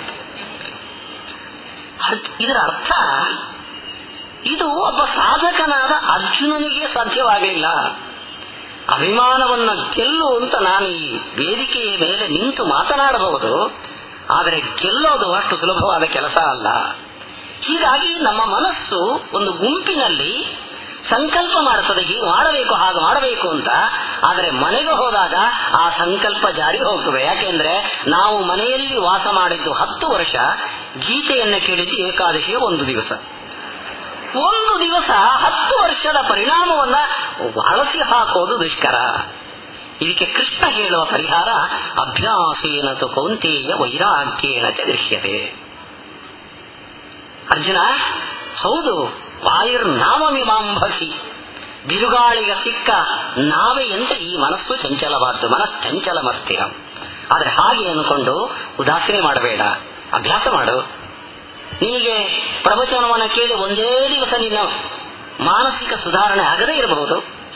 ಅರ್ಥ- ಇದರ ಅರ್ಥ ಇದು ಒಬ್ಬ ಸಾಧಕನಾದ ಅರ್ಜುನನಿಗೆ ಸಾಧ್ಯವಾಗಲಿಲ್ಲ ಅಭಿಮಾನವನ್ನು ಗೆಲ್ಲು ಅಂತ ನಾನು ಈ ವೇದಿಕೆಯ ಮೇಲೆ ನಿಂತು ಮಾತನಾಡಬಹುದು ಆದರೆ ಗೆಲ್ಲೋದು ಅಷ್ಟು ಸುಲಭವಾದ ಕೆಲಸ ಅಲ್ಲ ಹೀಗಾಗಿ ನಮ್ಮ ಮನಸ್ಸು ಒಂದು ಗುಂಪಿನಲ್ಲಿ ಸಂಕಲ್ಪ ಮಾಡುತ್ತದೆ ಹೀಗೆ ಮಾಡಬೇಕು ಹಾಗೆ ಮಾಡಬೇಕು ಅಂತ ಆದರೆ ಮನೆಗೆ ಹೋದಾಗ ಆ ಸಂಕಲ್ಪ ಜಾರಿ ಹೋಗ್ತದೆ ಯಾಕೆಂದ್ರೆ ನಾವು ಮನೆಯಲ್ಲಿ ವಾಸ ಮಾಡಿದ್ದು ಹತ್ತು ವರ್ಷ ಗೀತೆಯನ್ನು ಕೇಳಿದ್ದು ಏಕಾದಶಿಯ ಒಂದು ದಿವಸ ಒಂದು ದಿವಸ ಹತ್ತು ವರ್ಷದ ಪರಿಣಾಮವನ್ನ ಬಳಸಿ ಹಾಕೋದು ದುಷ್ಕರ ಇದಕ್ಕೆ ಕೃಷ್ಣ ಹೇಳುವ ಪರಿಹಾರ ಅಭ್ಯಾಸೇನ ತು ಕೌಂತೇಯ ವೈರಾಗ್ಯೇನ ಚ ಗೃಹ್ಯತೆ ಅರ್ಜುನ ಹೌದು ವಾಯುರ್ನಾಮಮಿಮಾಂಭಸಿ ಬಿರುಗಾಳಿಗೆ ಸಿಕ್ಕ ನಾವೆಯಂತೆ ಈ ಮನಸ್ಸು ಚಂಚಲವಾದ್ದು ಮನಶ್ಚಂಚಲಮಸ್ಥಿರ ಆದರೆ ಹಾಗೆ ಅನ್ಕೊಂಡು ಉದಾಸೀನೆ ಮಾಡಬೇಡ ಅಭ್ಯಾಸ ಮಾಡು ನಿನಗೆ ಪ್ರವಚನವನ್ನು ಕೇಳಿ ಒಂದೇ ದಿವಸ ನಿನ್ನ ಮಾನಸಿಕ ಸುಧಾರಣೆ ಆಗದೇ ಇರಬಹುದು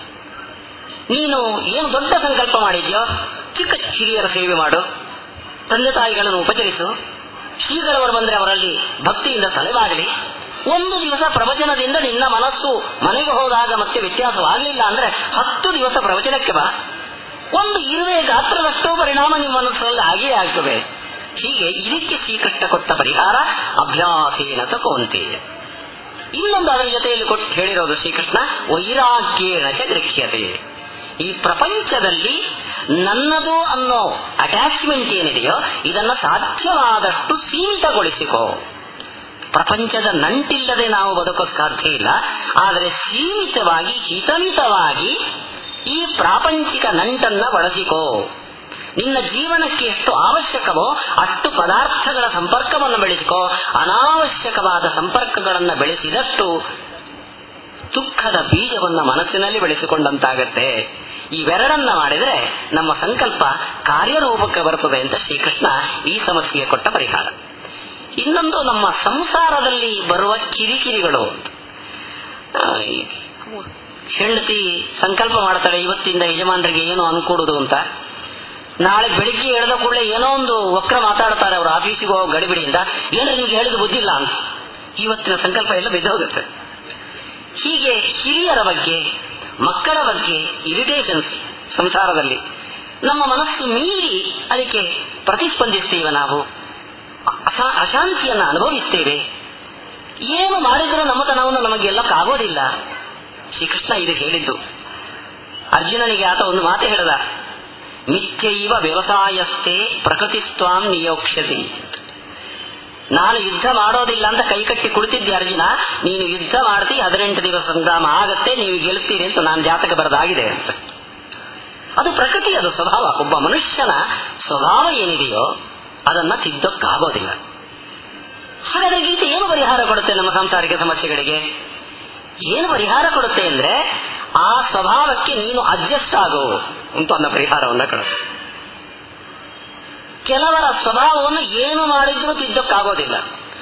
ನೀನು ಏನು ದೊಡ್ಡ ಸಂಕಲ್ಪ ಮಾಡಿದ್ಯೋ ಚಿಕ್ಕ ಹಿರಿಯರ ಸೇವೆ ಮಾಡು ತಂದೆ ತಾಯಿಗಳನ್ನು ಉಪಚರಿಸು ಶ್ರೀಗಳವರು ಬಂದರೆ ಅವರಲ್ಲಿ ಭಕ್ತಿಯಿಂದ ತಲೆವಾಗಲಿ ಒಂದು ದಿವಸ ಪ್ರವಚನದಿಂದ ನಿನ್ನ ಮನಸ್ಸು ಮನೆಗೆ ಹೋದಾಗ ಮತ್ತೆ ವ್ಯತ್ಯಾಸವಾಗಲಿಲ್ಲ ಅಂದ್ರೆ ಹತ್ತು ದಿವಸ ಪ್ರವಚನಕ್ಕೆ ಬಾ ಒಂದು ಇರುವೆ ಗಾತ್ರದಷ್ಟೋ ಪರಿಣಾಮ ನಿಮ್ಮ ಮನಸ್ಸಲ್ಲಿ ಹಾಗೆಯೇ ಆಗ್ತದೆ ಹೀಗೆ ಇದಕ್ಕೆ ಶ್ರೀಕೃಷ್ಣ ಕೊಟ್ಟ ಪರಿಹಾರ ಅಭ್ಯಾಸೇನ ತಕೋಂತೇಯ ಇನ್ನೊಂದು ಅದರ ಜೊತೆಯಲ್ಲಿ ಕೊಟ್ಟು ಹೇಳಿರೋದು ಶ್ರೀಕೃಷ್ಣ ವೈರಾಗ್ಯೇಣ ಚ ಗೃಹ್ಯತೆ ಈ ಪ್ರಪಂಚದಲ್ಲಿ ನನ್ನದು ಅನ್ನೋ ಅಟ್ಯಾಚ್ಮೆಂಟ್ ಏನಿದೆಯೋ ಇದನ್ನು ಸಾಧ್ಯವಾದಷ್ಟು ಸೀಮಿತಗೊಳಿಸಿಕೋ ಪ್ರಪಂಚದ ನಂಟಿಲ್ಲದೆ ನಾವು ಬದುಕೋ ಸಾಧ್ಯ ಇಲ್ಲ ಆದರೆ ಸೀಮಿತವಾಗಿ ಹಿತಮಿತವಾಗಿ ಈ ಪ್ರಾಪಂಚಿಕ ನಂಟನ್ನ ಬಳಸಿಕೋ ನಿನ್ನ ಜೀವನಕ್ಕೆ ಎಷ್ಟು ಅವಶ್ಯಕವೋ ಅಷ್ಟು ಪದಾರ್ಥಗಳ ಸಂಪರ್ಕವನ್ನು ಬೆಳೆಸಿಕೋ ಅನಾವಶ್ಯಕವಾದ ಸಂಪರ್ಕಗಳನ್ನು ಬೆಳೆಸಿದಷ್ಟು ದುಃಖದ ಬೀಜವನ್ನ ಮನಸ್ಸಿನಲ್ಲಿ ಬೆಳೆಸಿಕೊಂಡಂತಾಗತ್ತೆ ಇವೆರಡನ್ನ ಮಾಡಿದರೆ ನಮ್ಮ ಸಂಕಲ್ಪ ಕಾರ್ಯರೂಪಕ್ಕೆ ಬರುತ್ತದೆ ಅಂತ ಶ್ರೀಕೃಷ್ಣ ಈ ಸಮಸ್ಯೆಗೆ ಕೊಟ್ಟ ಪರಿಹಾರ ಇನ್ನೊಂದು ನಮ್ಮ ಸಂಸಾರದಲ್ಲಿ ಬರುವ ಕಿರಿಕಿರಿಗಳು ಆ, ಈ ಹೆಂಡತಿ ಸಂಕಲ್ಪ ಮಾಡ್ತಾಳೆ ಇವತ್ತಿಂದ ಯಜಮಾನರಿಗೆ ಏನು ಅನ್ಕೊಡುದು ಅಂತ ನಾಳೆ ಬೆಳಿಗ್ಗೆ ಎಳೆದ ಕೂಡಲೇ ಏನೋ ಒಂದು ವಕ್ರ ಮಾತಾಡ್ತಾರೆ ಅವರು ಆಫೀಸಿಗೆ ಹೋಗೋ ಗಡಿಬಿಡಿಯಿಂದ ಏನ್ರಿ ನಿಮ್ಗೆ ಹೇಳಿದ ಬುದ್ಧಿಲ್ಲ ಅಂತ ಇವತ್ತಿನ ಸಂಕಲ್ಪ ಎಲ್ಲ ಬಿದ್ದೋಗುತ್ತೆ ಹೀಗೆ ಹಿರಿಯರ ಬಗ್ಗೆ ಮಕ್ಕಳ ಬಗ್ಗೆ ಇರಿಟೇಷನ್ಸ್ ಸಂಸಾರದಲ್ಲಿ ನಮ್ಮ ಮನಸ್ಸು ಮೀರಿ ಅದಕ್ಕೆ ಪ್ರತಿಸ್ಪಂದಿಸ್ತೇವೆ ನಾವು ಅಸ- ಅಶಾಂತಿಯನ್ನು ಅನುಭವಿಸ್ತೇವೆ ಏನು ಮಾಡಿದರೂ ನಮ್ಮತನವನ್ನು ನಮಗೆ ಗೆಲ್ಲಕ್ಕಾಗೋದಿಲ್ಲ ಶ್ರೀಕೃಷ್ಣ ಇದು ಹೇಳಿದ್ದು ಅರ್ಜುನನಿಗೆ ಆತ ಒಂದು ಮಾತು ಹೇಳಿದ ಮಿಥ್ಯೈವ ವ್ಯವಸಾಯಸ್ಥೆ ಪ್ರಕೃತಿಸ್ವಾಂ ನಿಯೋಕ್ಷ್ಯಸಿ ನಾನು ಯುದ್ಧ ಮಾಡೋದಿಲ್ಲ ಅಂತ ಕೈಕಟ್ಟಿ ಕುಳಿತಿದ್ದೆ ಅರ್ಜುನ ನೀನು ಯುದ್ಧ ಮಾಡ್ತಿ ಹದಿನೆಂಟು ದಿವಸ ಸಂಗ್ರಾಮ ಆಗತ್ತೆ ನೀವು ಗೆಲ್ತೀರಿ ಅಂತ ನಾನು ಜಾತಕ ಬರೆದಾಗಿದೆ ಅಂತ ಅದು ಪ್ರಕೃತಿ ಅದು ಸ್ವಭಾವ ಒಬ್ಬ ಮನುಷ್ಯನ ಸ್ವಭಾವ ಏನಿದೆಯೋ ಅದನ್ನ ತಿದ್ದಕ್ಕಾಗೋದಿಲ್ಲ ಹಾಗಾದ್ರೆ ಗೀತೆ ಏನು ಪರಿಹಾರ ಕೊಡುತ್ತೆ ನಮ್ಮ ಸಾಂಸಾರಿಕ ಸಮಸ್ಯೆಗಳಿಗೆ ಏನು ಪರಿಹಾರ ಕೊಡುತ್ತೆ ಅಂದ್ರೆ ಆ ಸ್ವಭಾವಕ್ಕೆ ನೀನು ಅಡ್ಜಸ್ಟ್ ಆಗು ಅಂತ ಒಂದು ಪರಿಹಾರವನ್ನ ಕೊಡುತ್ತೆ ಕೆಲವರ ಸ್ವಭಾವವನ್ನು ಏನು ಮಾಡಿದ್ರೂ ತಿದ್ದಕ್ಕಾಗೋದಿಲ್ಲ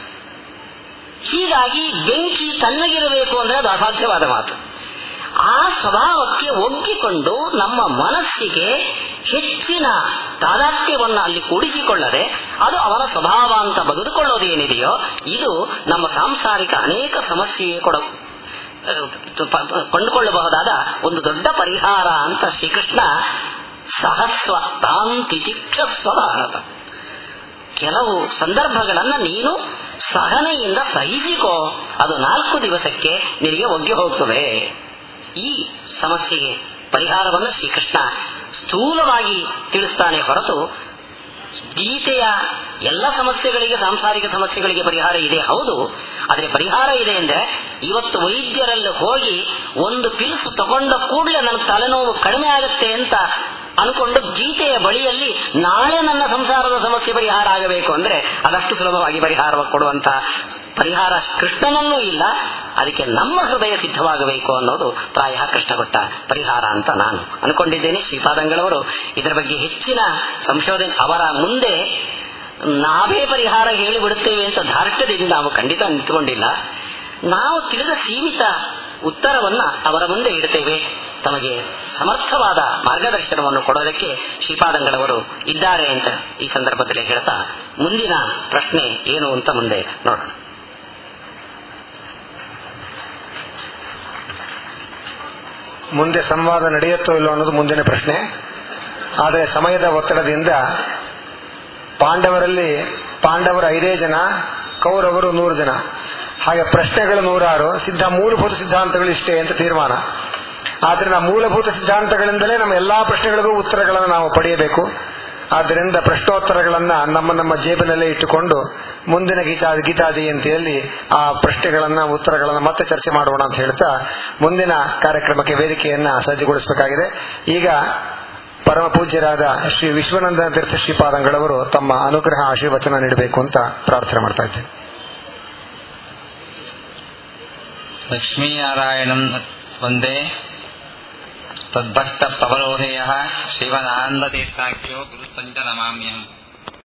ಹೀಗಾಗಿ ಬೆಂಕಿ ತಣ್ಣಗಿರಬೇಕು ಅಂದ್ರೆ ಅದು ಅಸಾಧ್ಯವಾದ ಮಾತು ಆ ಸ್ವಭಾವಕ್ಕೆ ಒಗ್ಗಿಕೊಂಡು ನಮ್ಮ ಮನಸ್ಸಿಗೆ ಹೆಚ್ಚಿನ ತಾದಾತ್ಮ್ಯವನ್ನು ಅಲ್ಲಿ ಕೂಡಿಸಿಕೊಳ್ಳದೆ ಅದು ಅವನ ಸ್ವಭಾವ ಅಂತ ಬಗೆದುಕೊಳ್ಳೋದು ಏನಿದೆಯೋ ಇದು ನಮ್ಮ ಸಾಂಸಾರಿಕ ಅನೇಕ ಸಮಸ್ಯೆಗೆ ಕೊಡ ಪ- ಪ- ಕೊಂಡುಕೊಳ್ಳಬಹುದಾದ ಒಂದು ದೊಡ್ಡ ಪರಿಹಾರ ಅಂತ ಶ್ರೀಕೃಷ್ಣ ಸಹಸ್ವ ತಾಂತಿತಿಕ್ಷಸ್ವ ಭಾರತ ಕೆಲವು ಸಂದರ್ಭಗಳನ್ನ ನೀನು ಸಹನೆಯಿಂದ ಸಹಿಸಿಕೋ ಅದು ನಾಲ್ಕು ದಿವಸಕ್ಕೆ ನಿನಗೆ ಒಗ್ಗಿ ಹೋಗ್ತದೆ ಈ ಸಮಸ್ಯೆಗೆ ಪರಿಹಾರವನ್ನು ಶ್ರೀಕೃಷ್ಣ ಸ್ಥೂಲವಾಗಿ ತಿಳಿಸ್ತಾನೆ ಹೊರತು ಗೀತೆಯ ಎಲ್ಲ ಸಮಸ್ಯೆಗಳಿಗೆ ಸಾಂಸಾರಿಕ ಸಮಸ್ಯೆಗಳಿಗೆ ಪರಿಹಾರ ಇದೆ ಹೌದು ಆದರೆ ಪರಿಹಾರ ಇದೆ ಅಂದ್ರೆ ಇವತ್ತು ವೈದ್ಯರಲ್ಲಿ ಹೋಗಿ ಒಂದು ಪಿಲ್ಸ್ ತಗೊಂಡ ಕೂಡಲೇ ನನ್ನ ತಲೆನೋವು ಕಡಿಮೆ ಆಗುತ್ತೆ ಅಂತ ಅನ್ಕೊಂಡು ಗೀತೆಯ ಬಳಿಯಲ್ಲಿ ನಾಳೆ ನನ್ನ ಸಂಸಾರದ ಸಮಸ್ಯೆ ಪರಿಹಾರ ಆಗಬೇಕು ಅಂದ್ರೆ ಅದಷ್ಟು ಸುಲಭವಾಗಿ ಪರಿಹಾರ ಕೊಡುವಂತ ಪರಿಹಾರ ಕೃಷ್ಣನಲ್ಲೂ ಇಲ್ಲ ಅದಕ್ಕೆ ನಮ್ಮ ಹೃದಯ ಸಿದ್ಧವಾಗಬೇಕು ಅನ್ನೋದು ಪ್ರಾಯ ಕೃಷ್ಣ ಕೊಟ್ಟ ಪರಿಹಾರ ಅಂತ ನಾನು ಅನ್ಕೊಂಡಿದ್ದೇನೆ ಶ್ರೀಪಾದಂಗಳವರು ಇದರ ಬಗ್ಗೆ ಹೆಚ್ಚಿನ ಸಂಶೋಧನೆ ಅವರ ಮುಂದೆ ನಾವೇ ಪರಿಹಾರ ಹೇಳಿಬಿಡುತ್ತೇವೆ ಅಂತ ಧಾರ್ಷ್ಟ್ಯದಿಂದ ನಾವು ಖಂಡಿತ ನಿಂತುಕೊಂಡಿಲ್ಲ ನಾವು ತಿಳಿದ ಸೀಮಿತ ಉತ್ತರವನ್ನ ಅವರ ಮುಂದೆ ಇಡ್ತೇವೆ ತಮಗೆ ಸಮರ್ಥವಾದ ಮಾರ್ಗದರ್ಶನವನ್ನು ಕೊಡೋದಕ್ಕೆ ಶ್ರೀಪಾದಂಗಳವರು ಇದ್ದಾರೆ ಅಂತ ಈ ಸಂದರ್ಭದಲ್ಲಿ ಹೇಳ್ತಾ ಮುಂದಿನ ಪ್ರಶ್ನೆ ಏನು ಅಂತ ಮುಂದೆ ನೋಡೋಣ ಮುಂದೆ ಸಂವಾದ ನಡೆಯುತ್ತೋ ಇಲ್ಲೋ ಅನ್ನೋದು ಮುಂದಿನ ಪ್ರಶ್ನೆ ಆದರೆ ಸಮಯದ ಒತ್ತಡದಿಂದ ಪಾಂಡವರಲ್ಲಿ ಪಾಂಡವರ ಐದೇ ಜನ ಕೌರವರು ನೂರು ಜನ ಹಾಗೆ ಪ್ರಶ್ನೆಗಳು ನೂರಾರು ಸಿದ್ಧ ಮೂಲಭೂತ ಸಿದ್ಧಾಂತಗಳು ಇಷ್ಟೇ ಅಂತ ತೀರ್ಮಾನ ಆದ್ರಿಂದ ಮೂಲಭೂತ ಸಿದ್ಧಾಂತಗಳಿಂದಲೇ ನಮ್ಮ ಎಲ್ಲಾ ಪ್ರಶ್ನೆಗಳಿಗೂ ಉತ್ತರಗಳನ್ನು ನಾವು ಪಡೆಯಬೇಕು ಆದ್ದರಿಂದ ಪ್ರಶ್ನೋತ್ತರಗಳನ್ನ ನಮ್ಮ ನಮ್ಮ ಜೇಬಿನಲ್ಲೇ ಇಟ್ಟುಕೊಂಡು ಮುಂದಿನ ಗೀತಾ ಗೀತಾ ಜಯಂತಿಯಲ್ಲಿ ಆ ಪ್ರಶ್ನೆಗಳನ್ನ ಉತ್ತರಗಳನ್ನ ಮತ್ತೆ ಚರ್ಚೆ ಮಾಡೋಣ ಅಂತ ಹೇಳ್ತಾ ಮುಂದಿನ ಕಾರ್ಯಕ್ರಮಕ್ಕೆ ವೇದಿಕೆಯನ್ನ ಸಜ್ಜುಗೊಳಿಸಬೇಕಾಗಿದೆ ಈಗ ಪರಮ ಪೂಜ್ಯರಾದ ಶ್ರೀ ವಿಶ್ವನಂದನ ತೀರ್ಥ ಶ್ರೀಪಾದಂಗಳವರು ತಮ್ಮ ಅನುಗ್ರಹ ಆಶೀರ್ವಚನ ನೀಡಬೇಕು ಅಂತ ಪ್ರಾರ್ಥನೆ ಮಾಡ್ತಾ ಇದ್ದೇನೆ ಲಕ್ಷ್ಮೀನಾರಾಯಣಂ ವಂದೇ ತದ್ಭಕ್ತ ಪವರೋಧೇಯ ಶ್ರೀಮದಾನಂದತೀರ್ಥಾಖ್ಯೋ ಗುರುಸ್ತಂಚ ನಮಾಮ್ಯಹಂ